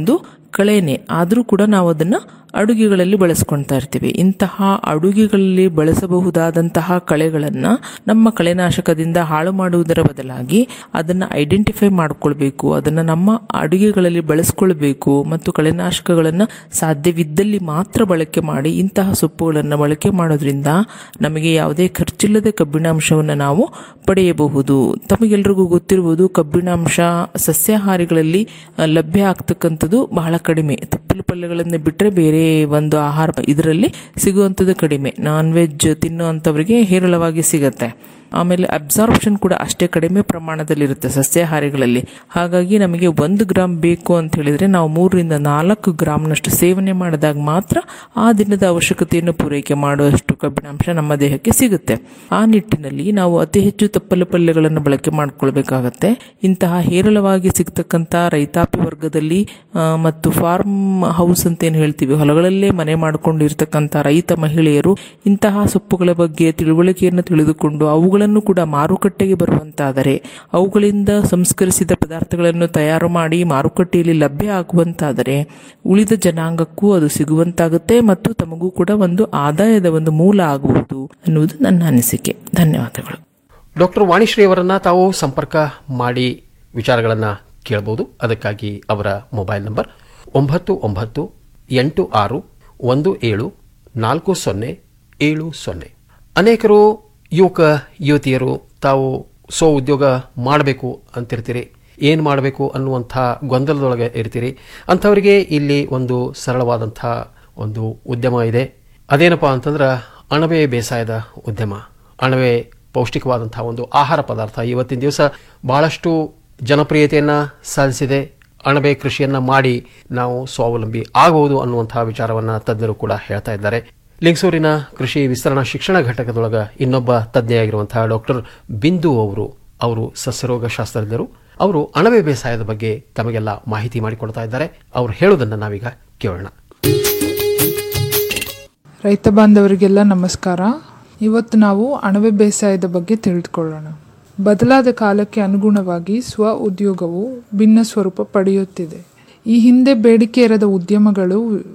ಕಳೆನೆ ಆದರೂ ಕೂಡ ನಾವು ಅದನ್ನ ಅಡುಗೆಗಳಲ್ಲಿ ಬಳಸ್ಕೊಳ್ತಾ ಇರ್ತೀವಿ ಇಂತಹ ಅಡುಗೆಗಳಲ್ಲಿ ಬಳಸಬಹುದಾದಂತಹ ಕಳೆಗಳನ್ನ ನಮ್ಮ ಕಳೆನಾಶಕದಿಂದ ಹಾಳು ಮಾಡುವುದರ ಬದಲಾಗಿ ಅದನ್ನ ಐಡೆಂಟಿಫೈ ಮಾಡ್ಕೊಳ್ಬೇಕು ಅದನ್ನ ನಮ್ಮ ಅಡುಗೆಗಳಲ್ಲಿ ಬಳಸ್ಕೊಳ್ಬೇಕು ಮತ್ತು ಕಳೆನಾಶಕಗಳನ್ನ ಸಾಧ್ಯವಿದ್ದಲ್ಲಿ ಮಾತ್ರ ಬಳಕೆ ಮಾಡಿ ಇಂತಹ ಸೊಪ್ಪುಗಳನ್ನು ಬಳಕೆ ಮಾಡೋದ್ರಿಂದ ನಮಗೆ ಯಾವುದೇ ಖರ್ಚಿಲ್ಲದೆ ಕಬ್ಬಿಣಾಂಶವನ್ನು ನಾವು ಪಡೆಯಬಹುದು ತಮಗೆಲ್ರಿಗೂ ಗೊತ್ತಿರುವುದು ಕಬ್ಬಿಣಾಂಶ ಸಸ್ಯಾಹಾರಿಗಳಲ್ಲಿ ಆ, ಲಭ್ಯ ಆಗ್ತಕ್ಕಂಥದ್ದು ಬಹಳ ಕಡಿಮೆ ತಪ್ಪಲು ಪಲ್ಯಗಳನ್ನು ಬಿಟ್ಟರೆ ಬೇರೆ ಒಂದು ಆಹಾರ ಇದರಲ್ಲಿ ಸಿಗುವಂಥದ್ದು ಕಡಿಮೆ ನಾನ್ ವೆಜ್ ತಿನ್ನುವಂಥವರಿಗೆ ಹೇರಳವಾಗಿ ಸಿಗತ್ತೆ ಆಮೇಲೆ ಅಬ್ಸಾರ್ಪ್ಷನ್ ಕೂಡ ಅಷ್ಟೇ ಕಡಿಮೆ ಪ್ರಮಾಣದಲ್ಲಿರುತ್ತೆ ಸಸ್ಯಾಹಾರಿಗಳಲ್ಲಿ ಹಾಗಾಗಿ ನಮಗೆ ಒಂದು ಗ್ರಾಮ್ ಬೇಕು ಅಂತ ಹೇಳಿದ್ರೆ ನಾವು ಮೂರರಿಂದ ನಾಲ್ಕು ಗ್ರಾಮ್ನಷ್ಟು ಸೇವನೆ ಮಾಡಿದಾಗ ಮಾತ್ರ ಆ ದಿನದ ಅವಶ್ಯಕತೆಯನ್ನು ಪೂರೈಕೆ ಮಾಡುವಷ್ಟು ಕಬ್ಬಿಣಾಂಶ ನಮ್ಮ ದೇಹಕ್ಕೆ ಸಿಗುತ್ತೆ ಆ ನಿಟ್ಟಿನಲ್ಲಿ ನಾವು ಅತಿ ಹೆಚ್ಚು ತಪ್ಪಲು ಪಲ್ಯಗಳನ್ನು ಬಳಕೆ ಮಾಡ್ಕೊಳ್ಬೇಕಾಗತ್ತೆ ಇಂತಹ ಹೇರಳವಾಗಿ ಸಿಗ್ತಕ್ಕಂಥ ರೈತಾಪಿ ವರ್ಗದಲ್ಲಿ ಆ, ಮತ್ತು ಫಾರ್ಮ್ ಹೌಸ್ ಅಂತ ಏನು ಹೇಳ್ತೀವಿ ಹೊಲಗಳಲ್ಲೇ ಮನೆ ಮಾಡಿಕೊಂಡಿರ್ತಕ್ಕಂಥ ರೈತ ಮಹಿಳೆಯರು ಇಂತಹ ಸೊಪ್ಪುಗಳ ಬಗ್ಗೆ ತಿಳುವಳಿಕೆಯನ್ನು ತಿಳಿದುಕೊಂಡು ಅವುಗಳನ್ನು ಕೂಡ ಮಾರುಕಟ್ಟೆಗೆ ಬರುವಂತಾದರೆ ಅವುಗಳಿಂದ ಸಂಸ್ಕರಿಸಿದ ಪದಾರ್ಥಗಳನ್ನು ತಯಾರು ಮಾಡಿ ಮಾರುಕಟ್ಟೆಯಲ್ಲಿ ಲಭ್ಯ ಆಗುವಂತಾದರೆ ಉಳಿದ ಜನಾಂಗಕ್ಕೂ ಅದು ಸಿಗುವಂತಾಗುತ್ತೆ ಮತ್ತು ತಮಗೂ ಕೂಡ ಒಂದು ಆದಾಯದ ಒಂದು ಮೂಲ ಆಗುವುದು ಅನ್ನುವುದು ನನ್ನ ಅನಿಸಿಕೆ ಧನ್ಯವಾದಗಳು ಡಾಕ್ಟರ್ ವಾಣಿಶ್ರೀ ಅವರನ್ನ ತಾವು ಸಂಪರ್ಕ ಮಾಡಿ ವಿಚಾರಗಳನ್ನ ಕೇಳಬಹುದು ಅದಕ್ಕಾಗಿ ಅವರ ಮೊಬೈಲ್ ನಂಬರ್ ಒಂಬತ್ತು ಒಂಬತ್ತು ಎಂಟು ಆರು ಒಂದು ಏಳು ನಾಲ್ಕು ಸೊನ್ನೆ ಏಳು ಸೊನ್ನೆ ಅನೇಕರು ಯುವಕ ಯುವತಿಯರು ತಾವು ಸ್ವ ಉದ್ಯೋಗ ಮಾಡಬೇಕು ಅಂತಿರ್ತೀರಿ ಏನು ಮಾಡಬೇಕು ಅನ್ನುವಂಥ ಗೊಂದಲದೊಳಗೆ ಇರ್ತೀರಿ ಅಂಥವರಿಗೆ ಇಲ್ಲಿ ಒಂದು ಸರಳವಾದಂಥ ಒಂದು ಉದ್ಯಮ ಇದೆ ಅದೇನಪ್ಪ ಅಂತಂದ್ರೆ ಅಣಬೆ ಬೇಸಾಯದ ಉದ್ಯಮ ಅಣಬೆ ಪೌಷ್ಟಿಕವಾದಂಥ ಒಂದು ಆಹಾರ ಪದಾರ್ಥ ಇವತ್ತಿನ ದಿವಸ ಬಹಳಷ್ಟು ಜನಪ್ರಿಯತೆಯನ್ನ ಸಾಧಿಸಿದೆ ಅಣಬೆ ಕೃಷಿಯನ್ನ ಮಾಡಿ ನಾವು ಸ್ವಾವಲಂಬಿ ಆಗಬಹುದು ಅನ್ನುವಂತಹ ವಿಚಾರವನ್ನ ತಜ್ಞರು ಕೂಡ ಹೇಳ್ತಾ ಇದ್ದಾರೆ ಲಿಂಗಸೂರಿನ ಕೃಷಿ ವಿಸ್ತರಣಾ ಶಿಕ್ಷಣ ಘಟಕದೊಳಗ ಇನ್ನೊಬ್ಬ ತಜ್ಞೆಯಾಗಿರುವಂತಹ ಡಾಕ್ಟರ್ ಬಿಂದು ಅವರು ಅವರು ಸಸ್ಯರೋಗ ಶಾಸ್ತ್ರಜ್ಞರು ಅವರು ಅಣಬೆ ಬೇಸಾಯದ ಬಗ್ಗೆ ತಮಗೆಲ್ಲ ಮಾಹಿತಿ ಮಾಡಿಕೊಡ್ತಾ ಇದ್ದಾರೆ ಅವರು ಹೇಳುವುದನ್ನು ನಾವೀಗ ಕೇಳೋಣ ರೈತ ಬಾಂಧವರಿಗೆಲ್ಲ ನಮಸ್ಕಾರ ಇವತ್ತು ನಾವು ಅಣಬೆ ಬೇಸಾಯದ ಬಗ್ಗೆ ತಿಳಿದುಕೊಳ್ಳೋಣ ಬದಲಾದ ಕಾಲಕ್ಕೆ ಅನುಗುಣವಾಗಿ ಸ್ವ ಉದ್ಯೋಗವು ಭಿನ್ನ ಸ್ವರೂಪ ಪಡೆಯುತ್ತಿದೆ ಈ ಹಿಂದೆ ಬೇಡಿಕೆ ಇರದ ಉದ್ಯಮಗಳು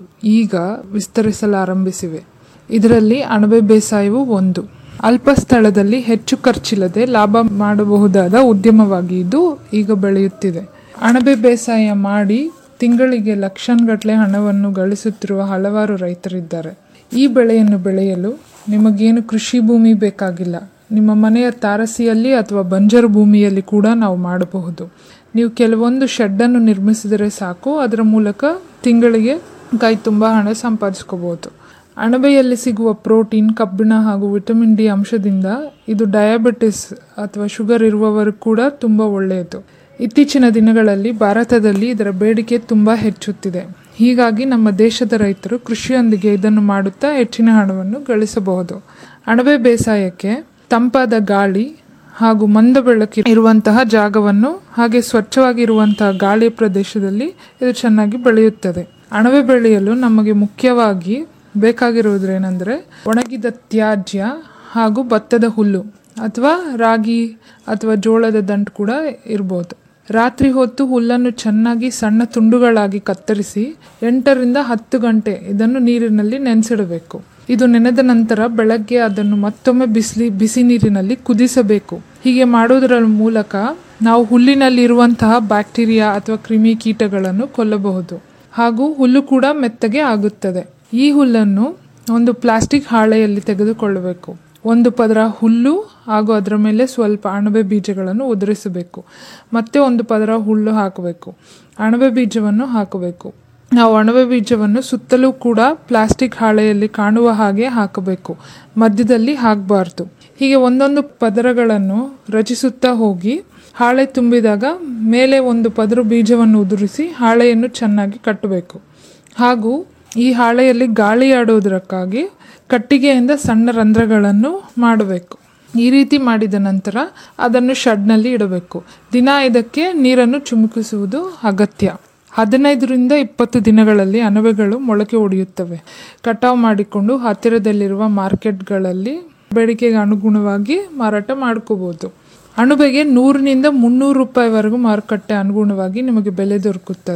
ಈಗ ವಿಸ್ತರಿಸಲಾರಂಭಿಸಿವೆ ಇದರಲ್ಲಿ ಅಣಬೆ ಬೇಸಾಯವು ಒಂದು ಅಲ್ಪ ಸ್ಥಳದಲ್ಲಿ ಹೆಚ್ಚು ಖರ್ಚಿಲ್ಲದೆ ಲಾಭ ಮಾಡಬಹುದಾದ ಉದ್ಯಮವಾಗಿ ಇದು ಈಗ ಬೆಳೆಯುತ್ತಿದೆ ಅಣಬೆ ಬೇಸಾಯ ಮಾಡಿ ತಿಂಗಳಿಗೆ ಲಕ್ಷಾನ್ಗಟ್ಟಲೆ ಹಣವನ್ನು ಗಳಿಸುತ್ತಿರುವ ಹಲವಾರು ರೈತರಿದ್ದಾರೆ ಈ ಬೆಳೆಯನ್ನು ಬೆಳೆಯಲು ನಿಮಗೇನು ಕೃಷಿ ಭೂಮಿ ಬೇಕಾಗಿಲ್ಲ ನಿಮ್ಮ ಮನೆಯ ತಾರಸಿಯಲ್ಲಿ ಅಥವಾ ಬಂಜರು ಭೂಮಿಯಲ್ಲಿ ಕೂಡ ನಾವು ಮಾಡಬಹುದು ನೀವು ಕೆಲವೊಂದು ಶೆಡ್ಡನ್ನು ನಿರ್ಮಿಸಿದರೆ ಸಾಕು ಅದರ ಮೂಲಕ ತಿಂಗಳಿಗೆ ಕೈ ತುಂಬ ಹಣ ಸಂಪಾದಿಸ್ಕೋಬಹುದು ಅಣಬೆಯಲ್ಲಿ ಸಿಗುವ ಪ್ರೋಟೀನ್ ಕಬ್ಬಿಣ ಹಾಗೂ ವಿಟಮಿನ್ ಡಿ ಅಂಶದಿಂದ ಇದು ಡಯಾಬಿಟಿಸ್ ಅಥವಾ ಶುಗರ್ ಇರುವವರು ಕೂಡ ತುಂಬ ಒಳ್ಳೆಯದು ಇತ್ತೀಚಿನ ದಿನಗಳಲ್ಲಿ ಭಾರತದಲ್ಲಿ ಇದರ ಬೇಡಿಕೆ ತುಂಬ ಹೆಚ್ಚುತ್ತಿದೆ ಹೀಗಾಗಿ ನಮ್ಮ ದೇಶದ ರೈತರು ಕೃಷಿಯೊಂದಿಗೆ ಇದನ್ನು ಮಾಡುತ್ತಾ ಹೆಚ್ಚಿನ ಹಣವನ್ನು ಗಳಿಸಬಹುದು ಅಣಬೆ ಬೇಸಾಯಕ್ಕೆ ತಂಪಾದ ಗಾಳಿ ಹಾಗೂ ಮಂದ ಬೆಳಕು ಇರುವಂತಹ ಜಾಗವನ್ನು ಹಾಗೆ ಸ್ವಚ್ಛವಾಗಿರುವಂತಹ ಗಾಳಿಯ ಪ್ರದೇಶದಲ್ಲಿ ಇದು ಚೆನ್ನಾಗಿ ಬೆಳೆಯುತ್ತದೆ ಅಣಬೆ ಬೆಳೆಯಲು ನಮಗೆ ಮುಖ್ಯವಾಗಿ ಬೇಕಾಗಿರುವುದೇನೆಂದರೆ ಒಣಗಿದ ತ್ಯಾಜ್ಯ ಹಾಗೂ ಭತ್ತದ ಹುಲ್ಲು ಅಥವಾ ರಾಗಿ ಅಥವಾ ಜೋಳದ ದಂಟು ಕೂಡ ಇರ್ಬೋದು ರಾತ್ರಿ ಹೊತ್ತು ಹುಲ್ಲನ್ನು ಚೆನ್ನಾಗಿ ಸಣ್ಣ ತುಂಡುಗಳಾಗಿ ಕತ್ತರಿಸಿ ಎಂಟರಿಂದ ಹತ್ತು ಗಂಟೆ ಇದನ್ನು ನೀರಿನಲ್ಲಿ ನೆನೆಸಿಡಬೇಕು ಇದು ನೆನೆದ ನಂತರ ಬೆಳಗ್ಗೆ ಅದನ್ನು ಮತ್ತೊಮ್ಮೆ ಬಿಸಿಲಿ ಬಿಸಿ ನೀರಿನಲ್ಲಿ ಕುದಿಸಬೇಕು ಹೀಗೆ ಮಾಡುವುದರ ಮೂಲಕ ನಾವು ಹುಲ್ಲಿನಲ್ಲಿ ಇರುವಂತಹ ಬ್ಯಾಕ್ಟೀರಿಯಾ ಅಥವಾ ಕ್ರಿಮಿ ಕೀಟಗಳನ್ನು ಕೊಲ್ಲಬಹುದು ಹಾಗೂ ಹುಲ್ಲು ಕೂಡ ಮೆತ್ತಗೆ ಆಗುತ್ತದೆ ಈ ಹುಲ್ಲನ್ನು ಒಂದು ಪ್ಲಾಸ್ಟಿಕ್ ಹಾಳೆಯಲ್ಲಿ ತೆಗೆದುಕೊಳ್ಳಬೇಕು ಒಂದು ಪದರ ಹುಲ್ಲು ಹಾಗೂ ಅದರ ಮೇಲೆ ಸ್ವಲ್ಪ ಅಣಬೆ ಬೀಜಗಳನ್ನು ಉದುರಿಸಬೇಕು ಮತ್ತೆ ಒಂದು ಪದರ ಹುಲ್ಲು ಹಾಕಬೇಕು ಅಣಬೆ ಬೀಜವನ್ನು ಹಾಕಬೇಕು ನಾವು ಅಣಬೆ ಬೀಜವನ್ನು ಸುತ್ತಲೂ ಕೂಡ ಪ್ಲಾಸ್ಟಿಕ್ ಹಾಳೆಯಲ್ಲಿ ಕಾಣುವ ಹಾಗೆ ಹಾಕಬೇಕು ಮಧ್ಯದಲ್ಲಿ ಹಾಕಬಾರ್ದು ಹೀಗೆ ಒಂದೊಂದು ಪದರಗಳನ್ನು ರಚಿಸುತ್ತಾ ಹೋಗಿ ಹಾಳೆ ತುಂಬಿದಾಗ ಮೇಲೆ ಒಂದು ಪದರು ಬೀಜವನ್ನು ಉದುರಿಸಿ ಹಾಳೆಯನ್ನು ಚೆನ್ನಾಗಿ ಕಟ್ಟಬೇಕು ಹಾಗೂ ಈ ಹಾಳೆಯಲ್ಲಿ ಗಾಳಿ ಆಡುವುದಕ್ಕಾಗಿ ಕಟ್ಟಿಗೆಯಿಂದ ಸಣ್ಣ ರಂಧ್ರಗಳನ್ನು ಮಾಡಬೇಕು ಈ ರೀತಿ ಮಾಡಿದ ನಂತರ ಅದನ್ನು ಶಡ್ನಲ್ಲಿ ಇಡಬೇಕು ದಿನ ಇದಕ್ಕೆ ನೀರನ್ನು ಚಿಮುಕಿಸುವುದು ಅಗತ್ಯ ಹದಿನೈದರಿಂದ ಇಪ್ಪತ್ತು ದಿನಗಳಲ್ಲಿ ಅಣಬೆಗಳು ಮೊಳಕೆ ಒಡೆಯುತ್ತವೆ ಕಟಾವು ಮಾಡಿಕೊಂಡು ಹತ್ತಿರದಲ್ಲಿರುವ ಮಾರ್ಕೆಟ್ಗಳಲ್ಲಿ ಬೇಡಿಕೆಗೆ ಅನುಗುಣವಾಗಿ ಮಾರಾಟ ಮಾಡ್ಕೋಬಹುದು ಅಣಬೆಗೆ ನೂರಿನಿಂದ ಮುನ್ನೂರು ರೂಪಾಯಿವರೆಗೂ ಮಾರುಕಟ್ಟೆ ಅನುಗುಣವಾಗಿ ನಿಮಗೆ ಬೆಲೆ ದೊರಕುತ್ತದೆ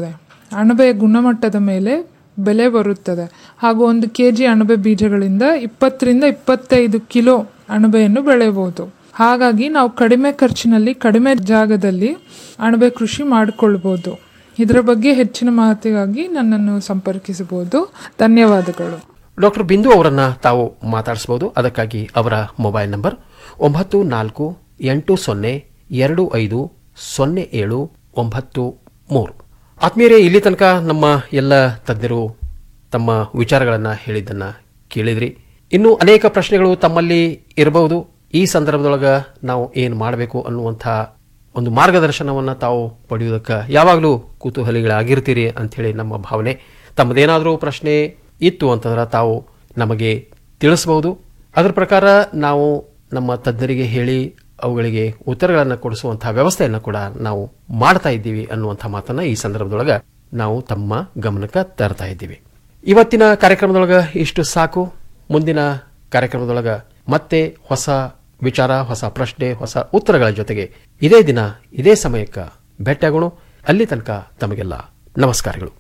ಅಣಬೆಯ ಗುಣಮಟ್ಟದ ಮೇಲೆ ಬೆಲೆ ಬರುತ್ತದೆ ಹಾಗೂ ಒಂದು ಕೆ ಜಿ ಅಣಬೆ ಬೀಜಗಳಿಂದ ಇಪ್ಪತ್ತರಿಂದ ಇಪ್ಪತ್ತೈದು ಕಿಲೋ ಅಣಬೆಯನ್ನು ಬೆಳೆಯಬಹುದು ಹಾಗಾಗಿ ನಾವು ಕಡಿಮೆ ಖರ್ಚಿನಲ್ಲಿ ಕಡಿಮೆ ಜಾಗದಲ್ಲಿ ಅಣಬೆ ಕೃಷಿ ಮಾಡಿಕೊಳ್ಬೋದು ಇದರ ಬಗ್ಗೆ ಹೆಚ್ಚಿನ ಮಾಹಿತಿಗಾಗಿ ನನ್ನನ್ನು ಸಂಪರ್ಕಿಸಬಹುದು ಧನ್ಯವಾದಗಳು ಡಾಕ್ಟರ್ ಬಿಂದು ಅವರನ್ನ ತಾವು ಮಾತಾಡಿಸಬಹುದು ಅದಕ್ಕಾಗಿ ಅವರ ಮೊಬೈಲ್ ನಂಬರ್ ಒಂಬತ್ತು ನಾಲ್ಕು ಎಂಟು ಸೊನ್ನೆ ಎರಡು ಐದು ಸೊನ್ನೆ ಏಳು ಒಂಬತ್ತು ಮೂರು ಆತ್ಮೀಯರೇ ಇಲ್ಲಿ ತನಕ ನಮ್ಮ ಎಲ್ಲ ತಜ್ಞರು ತಮ್ಮ ವಿಚಾರಗಳನ್ನು ಹೇಳಿದ್ದನ್ನ ಕೇಳಿದ್ರಿ ಇನ್ನು ಅನೇಕ ಪ್ರಶ್ನೆಗಳು ತಮ್ಮಲ್ಲಿ ಇರಬಹುದು ಈ ಸಂದರ್ಭದೊಳಗ ನಾವು ಏನು ಮಾಡಬೇಕು ಅನ್ನುವಂಥ ಒಂದು ಮಾರ್ಗದರ್ಶನವನ್ನು ತಾವು ಪಡೆಯುವುದಕ್ಕೆ ಯಾವಾಗಲೂ ಕುತೂಹಲಿಗಳಾಗಿರ್ತೀರಿ ಅಂಥೇಳಿ ನಮ್ಮ ಭಾವನೆ ತಮ್ಮದೇನಾದರೂ ಪ್ರಶ್ನೆ ಇತ್ತು ಅಂತಂದ್ರೆ ತಾವು ನಮಗೆ ತಿಳಿಸಬಹುದು ಅದರ ಪ್ರಕಾರ ನಾವು ನಮ್ಮ ತಜ್ಞರಿಗೆ ಹೇಳಿ ಅವುಗಳಿಗೆ ಉತ್ತರಗಳನ್ನು ಕೊಡಿಸುವಂತಹ ವ್ಯವಸ್ಥೆಯನ್ನು ಕೂಡ ನಾವು ಮಾಡ್ತಾ ಇದ್ದೀವಿ ಅನ್ನುವಂಥ ಮಾತನ್ನ ಈ ಸಂದರ್ಭದೊಳಗ ನಾವು ತಮ್ಮ ಗಮನಕ್ಕೆ ತರ್ತಾ ಇದ್ದೀವಿ ಇವತ್ತಿನ ಕಾರ್ಯಕ್ರಮದೊಳಗ ಇಷ್ಟು ಸಾಕು ಮುಂದಿನ ಕಾರ್ಯಕ್ರಮದೊಳಗ ಮತ್ತೆ ಹೊಸ ವಿಚಾರ ಹೊಸ ಪ್ರಶ್ನೆ ಹೊಸ ಉತ್ತರಗಳ ಜೊತೆಗೆ ಇದೇ ದಿನ ಇದೇ ಸಮಯಕ್ಕೆ ಭೇಟಿಯಾಗೋಣ ಅಲ್ಲಿ ತನಕ ತಮಗೆಲ್ಲ ನಮಸ್ಕಾರಗಳು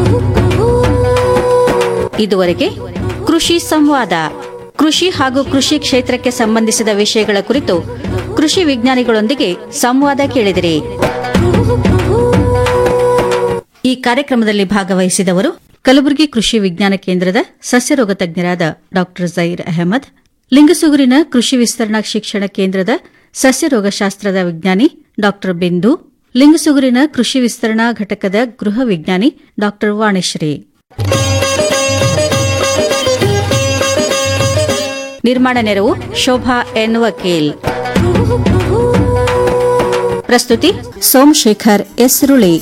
ಇದುವರೆಗೆ ಕೃಷಿ ಸಂವಾದ ಕೃಷಿ ಹಾಗೂ ಕೃಷಿ ಕ್ಷೇತ್ರಕ್ಕೆ ಸಂಬಂಧಿಸಿದ ವಿಷಯಗಳ ಕುರಿತು ಕೃಷಿ ವಿಜ್ಞಾನಿಗಳೊಂದಿಗೆ ಸಂವಾದ ಕೇಳಿದಿರಿ ಈ ಕಾರ್ಯಕ್ರಮದಲ್ಲಿ ಭಾಗವಹಿಸಿದವರು ಕಲಬುರಗಿ ಕೃಷಿ ವಿಜ್ಞಾನ ಕೇಂದ್ರದ ಸಸ್ಯರೋಗ ತಜ್ಞರಾದ ಡಾ ಜೈರ್ ಅಹಮದ್ ಲಿಂಗಸುಗೂರಿನ ಕೃಷಿ ವಿಸ್ತರಣಾ ಶಿಕ್ಷಣ ಕೇಂದ್ರದ ಸಸ್ಯರೋಗಶಾಸ್ತ್ರದ ವಿಜ್ಞಾನಿ ಡಾ ಬಿಂದು ಲಿಂಗಸುಗೂರಿನ ಕೃಷಿ ವಿಸ್ತರಣಾ ಘಟಕದ ಗೃಹ ವಿಜ್ಞಾನಿ ಡಾ ವಾಣಿಶ್ರೀ ನಿರ್ಮಾಣ ನೆರವು ಶೋಭಾ ಎನ್ ವಕೀಲ್ ಪ್ರಸ್ತುತಿ ಸೋಮಶೇಖರ್ ಎಸ್ರುಳಿ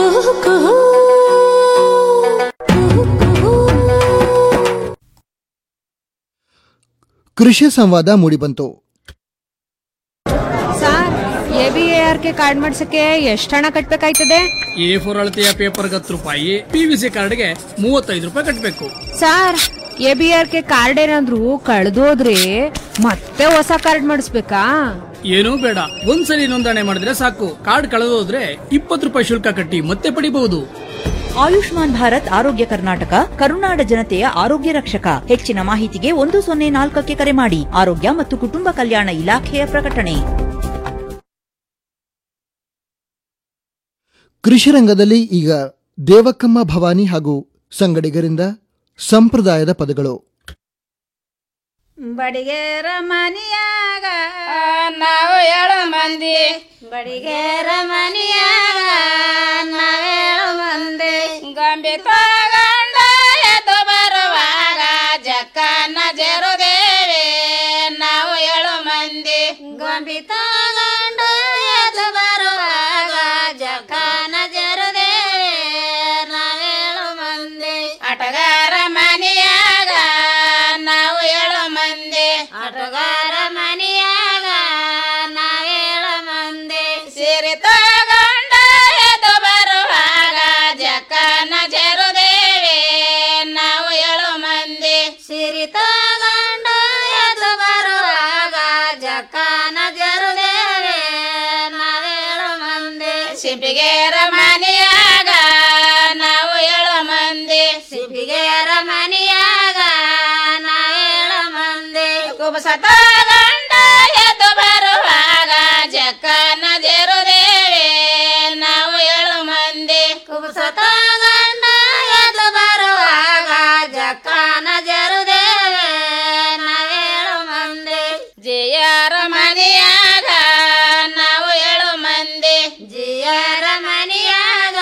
ಕೃಷಿ ಸಂವಾದ ಮೂಡಿಬಂತು sir A B A R K card ಮಾಡ್ಸಕ್ಕೆ ಎಷ್ಟು ಹಣ ಕಟ್ಬೇಕಾಯ್ತದೆ ಎ ಫೋರ್ ಅಳತೆಯ ಪೇಪರ್ಗೆ ಹತ್ತು ರೂಪಾಯಿ ಪಿ ವಿ ಸಿ ಕಾರ್ಡ್ಗೆ ಮೂವತ್ತೈದು ರೂಪಾಯಿ ಕಟ್ಟಬೇಕು sir A B R K card ಏನಾದ್ರು ಕಳೆದೋದ್ರೆ ಮತ್ತೆ ಹೊಸ ಕಾರ್ಡ್ ಮಾಡಿಸ್ಬೇಕಾ ಏನೂ ಬೇಡ ಒಂದ್ಸಲಿ ನೋಂದಣಿ ಮಾಡಿದ್ರೆ ಸಾಕು ಕಾರ್ಡ್ ಕಳೆದೋದ್ರೆ ಇಪ್ಪತ್ತು ರೂಪಾಯಿ ಶುಲ್ಕ ಕಟ್ಟಿ ಮತ್ತೆ ಪಡಿಬಹುದು ಆಯುಷ್ಮಾನ್ ಭಾರತ್ ಆರೋಗ್ಯ ಕರ್ನಾಟಕ ಕರುನಾಡ ಜನತೆಯ ಆರೋಗ್ಯ ರಕ್ಷಕ ಹೆಚ್ಚಿನ ಮಾಹಿತಿಗೆ ಒಂದು ಸೊನ್ನೆ ನಾಲ್ಕಕ್ಕೆ ಕರೆ ಮಾಡಿ ಆರೋಗ್ಯ ಮತ್ತು ಕುಟುಂಬ ಕಲ್ಯಾಣ ಇಲಾಖೆಯ ಪ್ರಕಟಣೆ ಕೃಷಿ ರಂಗದಲ್ಲಿ ಈಗ ದೇವಕ್ಕಮ್ಮ ಭವಾನಿ ಹಾಗೂ ಸಂಗಡಿಗರಿಂದ ಸಂಪ್ರದಾಯದ ಪದಗಳು ಬಡಿಗೇರ ಮನಿಯಾಗ ನಾವು ಏಳು ಮಂದಿ ಬಡಿಗೇರ ಮನಿಯಾಗ ನಾವೇಳು ಮಂದಿ ಗೊಂಬೆ ತಗೊಂಡ ಎದ್ದು ಬರುವಾಗ ಜಕ್ಕನ ಜರುದೇವಿ ನಾವು ಏಳು ಮಂದಿ ಗೊಂಬೆ ತಗೊಂಡ ಎದ್ದು ಬರುವಾಗ ಜಕ್ಕನ ಜರುದೇವಿ ನಾವೇಳು ಮಂದಿ ಆಟಗಾರ ಮನಿಯಾಗ ನಾವು ಏಳು ಮಂದಿ ಆಟಗಾರ ಮನಿಯಾಗ ನಾವೇಳು ಮಂದಿ ಸೀರೆ ತಗೊಂಡ ಎದ್ದು ಬರುವಾಗ ಜಕ್ಕನ ಜರುದೇವಿ ನಾವು ಏಳು ಮಂದಿ ಸೀರೆ ತಗೊಂಡ ಎದ್ದು ಬರುವಾಗ ಜಕ್ಕನ ಜರುದೇವಿ ನಾವೇಳು ಮಂದಿ ಸಿಪಿಗೇರ ಮನಿಯಾಗ ನಾವು ಏಳು ಮಂದಿ ಸಿಪಿಗೇರ ಮನಿಯಾಗ ನಾವೇಳು ಮಂದಿ ಕುಬಸ ತಗೊಂಡ ಎದ್ದು ಬರುವಾಗ ಜಕ್ಕನ ಜರುದೇವಿ ನಾವು ಏಳು ಮಂದಿ ಕುಬಸ ತಗೊಂಡ ಎದ್ದು ಬರುವಾಗ ಜಕ್ಕನ ಜರುದೇವಿ ನಾವೇಳು ಮಂದಿ ಜಿಯರ ಮನಿಯಾಗ ನಾವು ಏಳು ಮಂದಿ ಜಿಯರ ಮನಿಯಾಗ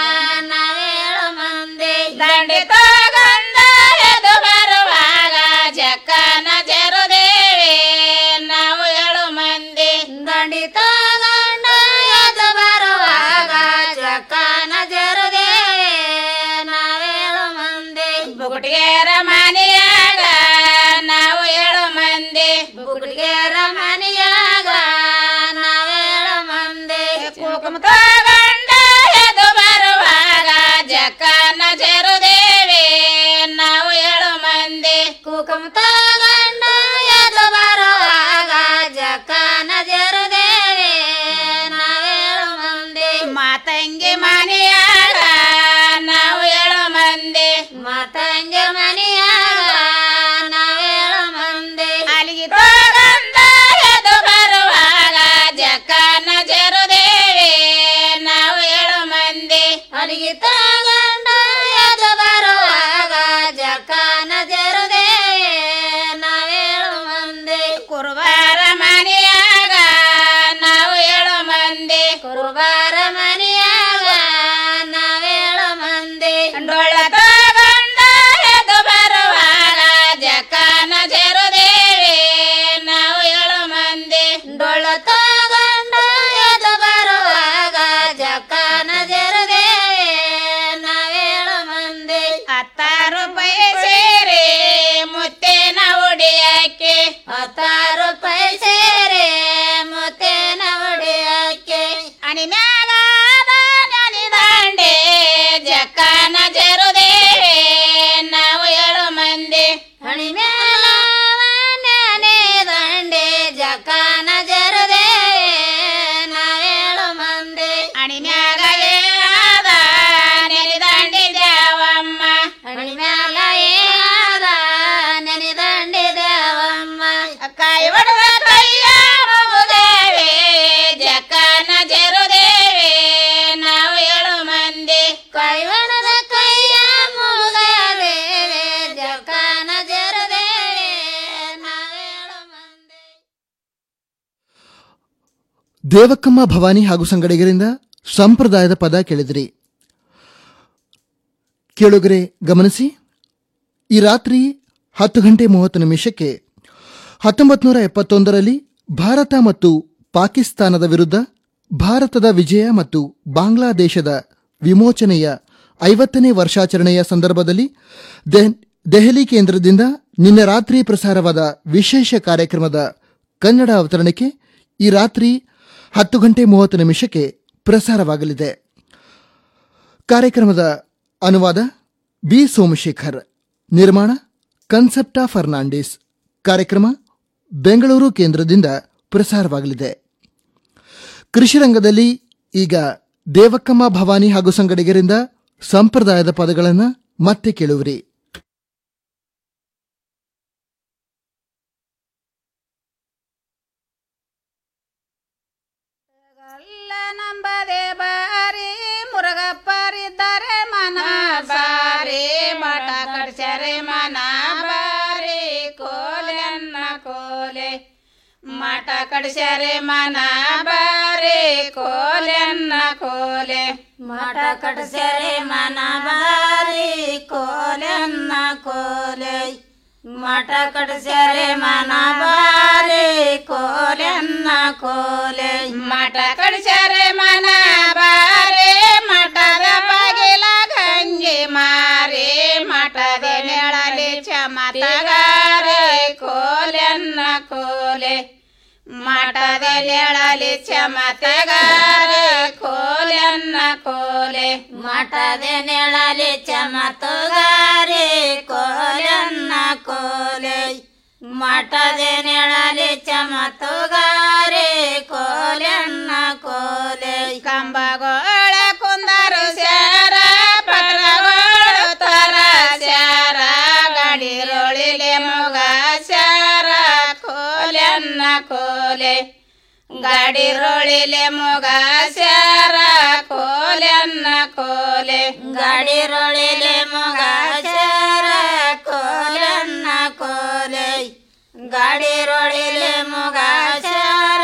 ನಾವೇಳು ಮಂದಿ ದಂಡೆ ತಗೊಂಡ ಎದು ಬರುವಾಗ ಜಕ್ಕನ ಜರುದೇವಿ ನಾವು ಏಳು ಮಂದಿ ದಂಡಿ ತಗೊಂಡ ಎದು ಬರುವಾಗ ಜಕ್ಕನ ಜರುದೇವಿ ನಾವೇಳು ಮಂದಿ ಬುಗುಟಿಗೆರ ಮನಿಯಾಗ ನಾವು ಏಳು ಮಂದಿ ಬುಗುಟಿಗೆರ ಮನಿಯಾಗ ನಾವೇಳು ಮಂದಿ ಕುಕುಮ ತಗೊಂಡ ಎದು ಬರುವಾಗ ಜಕ್ಕನ ಜರುದೇವಿ ನಾವು ಏಳು ಮಂದಿ ಕುಕುಮ ತಗೊಂಡ ಎದು ಬರುವಾಗ ಜಕ್ಕನ ಜರುದೇವಿ ನಾವೇಳು ಮಂದಿ ಮಾತಂಗಿ ಮನೆಯಾಗ ಕೈಯ ಮುಗುದೇವೆ ಜಕ್ಕನ ಜರುದೇವೆ ನಾವು ಏಳು ಮಂದಿ ಕೈವಣದ ಕೈಯ ಮುಗುದೇವೆ ಜಕ್ಕನ ಜರುದೇವೆ ನಾವೇಳು ದೇವಕ್ಕಮ್ಮ ಭವಾನಿ ಹಾಗೂ ಸಂಗಡಿಗರಿಂದ ಸಂಪ್ರದಾಯದ ಪದ ಕೇಳಿದಿರಿ ಕೇಳುಗರೆ ಗಮನಿಸಿ ಈ ರಾತ್ರಿ ಹತ್ತು ಗಂಟೆ ಮೂವತ್ತು ನಿಮಿಷಕ್ಕೆ ಹತ್ತೊಂಬತ್ತು ನೂರ ಎಪ್ಪತ್ತೊಂದರಲ್ಲಿ ಭಾರತ ಮತ್ತು ಪಾಕಿಸ್ತಾನದ ವಿರುದ್ಧ ಭಾರತದ ವಿಜಯ ಮತ್ತು ಬಾಂಗ್ಲಾದೇಶದ ವಿಮೋಚನೆಯ ಐವತ್ತನೇ ವರ್ಷಾಚರಣೆಯ ಸಂದರ್ಭದಲ್ಲಿ ದೆಹ್- ದೆಹಲಿ ಕೇಂದ್ರದಿಂದ ನಿನ್ನೆ ರಾತ್ರಿ ಪ್ರಸಾರವಾದ ವಿಶೇಷ ಕಾರ್ಯಕ್ರಮದ ಕನ್ನಡ ಅವತರಣಿಕೆ ಈ ರಾತ್ರಿ ಹತ್ತು ಗಂಟೆ ಮೂವತ್ತು ನಿಮಿಷಕ್ಕೆ ಪ್ರಸಾರವಾಗಲಿದೆ ಕಾರ್ಯಕ್ರಮದ ಅನುವಾದ ಬಿ ಸೋಮಶೇಖರ್ ನಿರ್ಮಾಣ ಕನ್ಸೆಪ್ಟಾ ಫರ್ನಾಂಡಿಸ್ ಕಾರ್ಯಕ್ರಮ ಬೆಂಗಳೂರು ಕೇಂದ್ರದಿಂದ ಪ್ರಸಾರವಾಗಲಿದೆ ಕೃಷಿ ರಂಗದಲ್ಲಿ ಈಗ ದೇವಕ್ಕಮ್ಮ ಭವಾನಿ ಹಾಗೂ ಸಂಗಡಿಗರಿಂದ ಸಂಪ್ರದಾಯದ ಪದಗಳನ್ನು ಮತ್ತೆ ಕೇಳುವಿರಿ ನಂಬದೆ ಬಾರಿ ಮುರುಗಪ್ಪರಿದ್ದಾರೆ ಮನ ಬಾರಿ ಮಠ ಕಡ್ಸ್ಯಾರೆ ಮನ ಬಾರಿ ಕೋಲೆನ್ನ ಕೋಲೆ ಮಠ ಕಡ್ಸ್ಯಾರೆ ಮನ ಬಾರಿ ಕೋಲೆನ್ನ ಕೋಲೆ ಮಠ ಕಡ್ಸ್ಯಾರೆ ಮನ ಬಾರಿ ಕೋಲೆನ್ನ ಕೋಲೆ ಮಠ ಕಡ್ಸ್ಯಾರೆ ಮನ ಬಾರಿ ಕೋಲೆನ್ನ ಕೋಲೆ ಮಠ ಕಡ್ಸ್ಯಾರೆ ಮನ ಬಾರಿ ಮಠದ ಬಗಿಲ ಗಂಜಿ ಮಾರಿ ಮಠದ ನೆಳಲಿ ಚಮತಗಾರೆ ಕೋಲೆನ್ನ ಕೋಲೆ ಮಠದ ನೆಳಲಿ ಚಮತಗಾರೆ ಕೋಲೆನ್ನ ಕೋಲೆ ಮಠದ ನೆಳಲಿ ಚಮತಗಾರೆ ಕೋಲೆನ್ನ ಕೋಲೆ ಮಠದ ನೆಳಲಿ ಚಮತಗಾರೆ ಕೋಲೆನ್ನ ಕೋಲೆ ಕಂಬಗೋಳ ಕುಂದರು ಸ್ಯಾರ ಪತ್ರಗೋಳು ತರ ಸ್ಯಾರ ಗಡಿರೊಳಿಲೆ ಮುಗ ಸ್ಯಾರ ಕೋಲೆನ್ನ ಕೋಲೆ ಗಾಡಿರೊಳಿಲೆ ಮುಗ ಸ್ಯಾರ ಕೋಲೆನ್ನ ಕೋಲೆ ಗಾಡಿರೊಳಿಲೆ ಮುಗ ಸ್ಯಾರ ಕೋಲೆನ್ನ ಕೋಲೆ ಗಾಡಿರೊಳಿಲೆ ಮುಗ ಸ್ಯಾರ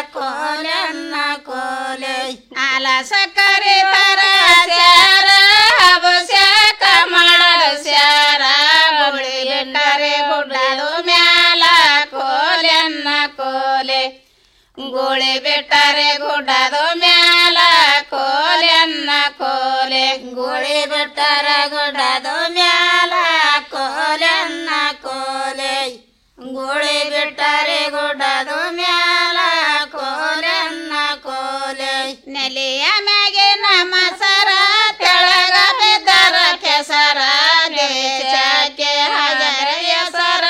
ಕೋಲೆನ್ನ ಕೋಲೆ ಆಲ ಸಕ್ಕರೆ ತರ ಸ್ಯಾರ ಹಬು ಸ್ಯಾಕ ಮಾಡದ ಸ್ಯಾರ ಗುಳಿ ಬಿಟ್ಟರೆ ಗುಡ್ಡದು ಮ್ಯಾಲ ಕೋಲೆನ್ನ ಕೋಲೆ ಗುಳಿ ಬಿಟ್ಟರೆ ಗುಡ್ಡದು ಮ್ಯಾಲ ಕೋಲೆನ್ನ ಕೋಲೆ ಗುಳಿ ಬಿಟ್ಟರೆ ಗುಡ್ಡದು ಮ್ಯಾಲ ಕೋಲೆನ್ನ ಕೋಲೆ ಗುಳಿ ಬಿಟ್ಟರೆ ಗುಡ್ಡದು ಮ್ಯಾಲ ಕೋಲೆನ್ನ ಕೋಲೆ ನೆಲೆಯ ಮ್ಯಾಗೆ ನಮ್ಮ ಸರ ತೆಳಗ ಬಿದ್ದರ ಕೆಸರ ದೇಶಕ್ಕೆ ಹಗರೆಯ ಸರ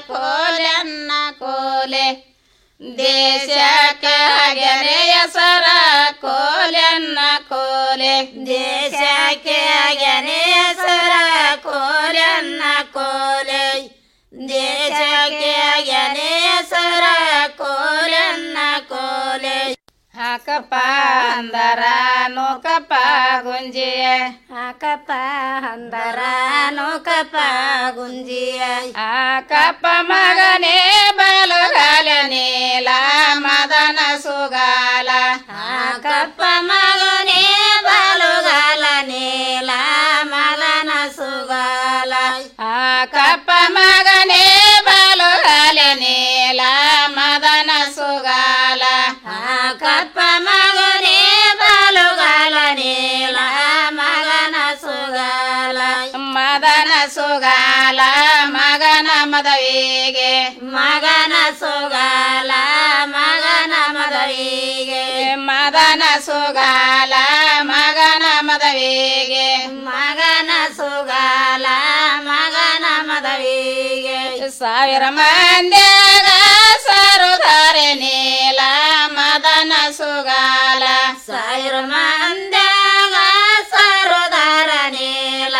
ಕೋಲೆನ್ನ ಕೋಲೆ ದೇಶಕ್ಕೆ ಹಗೆರೆಯ ಸರ ಕೋಲೆನ್ನ ಕೋಲೆ ದೇಶಕ್ಕೆ ಹಗೆರೆಯ ಸರ ಕೋಲೆನ್ನ ಕೋಲೆ ದೇಶಕ್ಕೆ ಹಗೆರೆಯ ಸರ ಕೋಲೆನ್ನ ಕೋಲೆ ಹಾಕಪ್ಪ ಅಂದರ ನೋಕಪ್ಪ ಗುಂಜಿಯ ಹಾಕಪ್ಪ ಅಂದರ ನೋಕಪ್ಪ ಗುಂಜಿಯ ಹಾಕಪ್ಪ ಮಗನೇ ಬಲಗಾಲ ನೀಲ ಮದನ ಸುಗಾಲ ಹಾಕಪ್ಪ ಮಗನೇ ಬಲಗಾಲ ನೀಲ ಮದನ ಸುಗಾಲ ಹಾಕಪ್ಪ ಮಗನೇ ಬಲಗಾಲ ನೀಲ ಮದನ ಸುಗಾಲ ಹಾಕಪ್ಪ ಮಗನೇ ಬಲಗಾಲ ನೀಲ ಮಗನ ಸುಗಾಲ ಮದನ ಸುಗಾಲ ಮಗನ ಮದವಿಗೆ ಮಗನ ಸುಗಾಲ ಮಗನ ಮದವಿಗೆ ಮದನ ಸುಗಾಲ ಮಗನ ಮದವಿಗೆ ಮಗನ ಸುಗಾಲ ಮಗನ ಮದವಿಗೆ ಸಾವಿರ ಮಂದ್ಯಾಗ ಸರುಧಾರೆ ನೀಲ ಮದನ ಸುಗಾಲ ಸಾವಿರ ಮಂದ್ಯಾಗ ಸರುಧಾರ ನೀಲ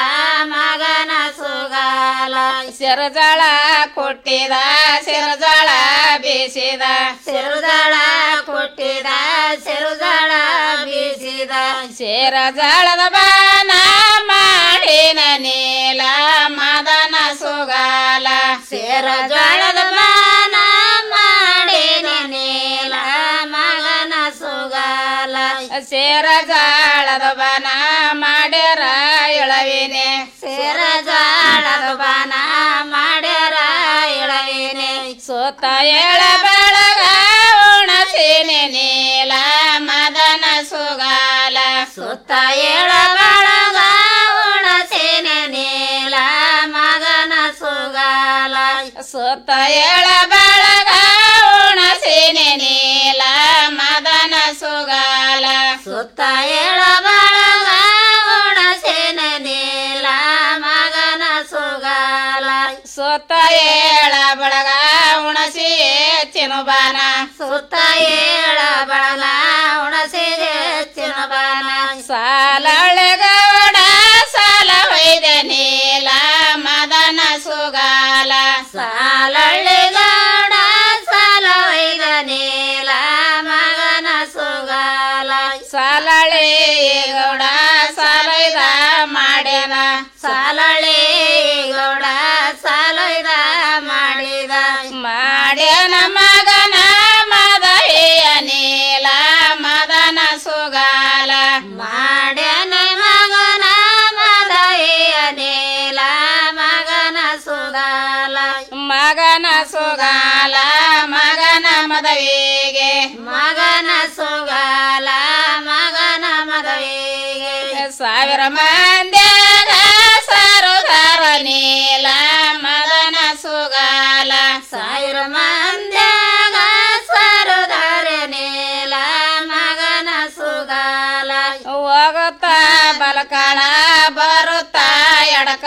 ಸಿರಜಳ ಕೊಟ್ಟಿದ ಸಿರಜಳ ಬೀಸಿದ ಸಿರುದಳ ಕೊಟ್ಟಿದ ಸಿರುದಳ ಬೀಸಿದ ಸೇರ ಜಾಳದ ಬಾನ ಮಾಡಿನ ನೀಲ ಮದನ ಸುಗಾಲ ಸೇರ ಜಾಳದ ಬಾನ ಮಾಡಿನ ನೀಲ ಮಗನ ಸುಗಾಲ ಸೇರ ಜಾಳದ ಬನ ಮಾಡ್ಯಾರ ಇಳವಿನೆ ಸೇರ ಜಾಳದ ಬನ ಮಾಡ್ಯಾರ ಇಳವಿನೆ ಸೋತ ಎಳ ಬೆಳಗ ಉಣಸಿನಿ ನೀಲ ಮದನ ಸುಗಾಲ ಸುತ್ತ ಎಳ ಬೆಳಗ ಉಣಸಿನಿ ನೀಲ ಮಗನ ಸುಗಾಲ ಸುತ್ತ ಎಳ ಬೆಳಗ ಉಣಸಿನಿ ನೀಲ ಮದನ ಸುಗಾಲ ಸುತ್ತ ಎಳ ಬೆಳಗ ಉಣಸಿನ ನೀಲ ಮಗನ ಸುಗಾಲ ಸುತ್ತ ಏಳ ಬಳಗ ಉಣಸಿ ಚಿನುಬಾನ ಸುತ್ತ ಏಳ ಬಳಗ ಉಣಸಿ ಚಿನುಬಾನ ಸಾಲೊಳಗೌಡ ಸಾಲ ಹೊಯ್ದ ನೀಲ ಮದನ ಸುಗಾಲ ಸಾಲೊಳ್ಳಿಗೌಡ ಸಾಲ ಹೊಯ್ದ ನೀಲ ಮಗನ ಸುಗಾಲ ಸಾಲಳೆ ಗೌಡ ಸಾಲೈದ ಮಾಡ್ಯಾನ ಸಾಲಳೆ ಗೌಡ ಸಾಲೈದ ಮಾಡಿದ ಮಾಡ್ಯಾನ ಮಗನ ಮದಹಿಯ ನೀಲ ಮದನ ಸುಗಾಲ ಮಾಡ್ಯಾನ ಮಗನ ಮದಹಿಯ ನೀಲ ಮಗನ ಸುಗಾಲ ಮಗನ ಸುಗಾಲ ಮಗನ ಮದವಿಗೆ ಮಗನ ಸುಗಾಲ ಮಗನ ಮದವಿಗೆ ಸಾವಿರ ಮಂದ್ಯಾಗ ಸರುದಾರ ನೀಲ ಮದನ ಸುಗಾಲ ಸಾವಿರ ಮಂದ್ಯಾಗ ಸರುದಾರ ನೀಲ ಮಗನ ಸುಗಾಲ ಹೋಗುತ್ತ ಬಲಕಾಳ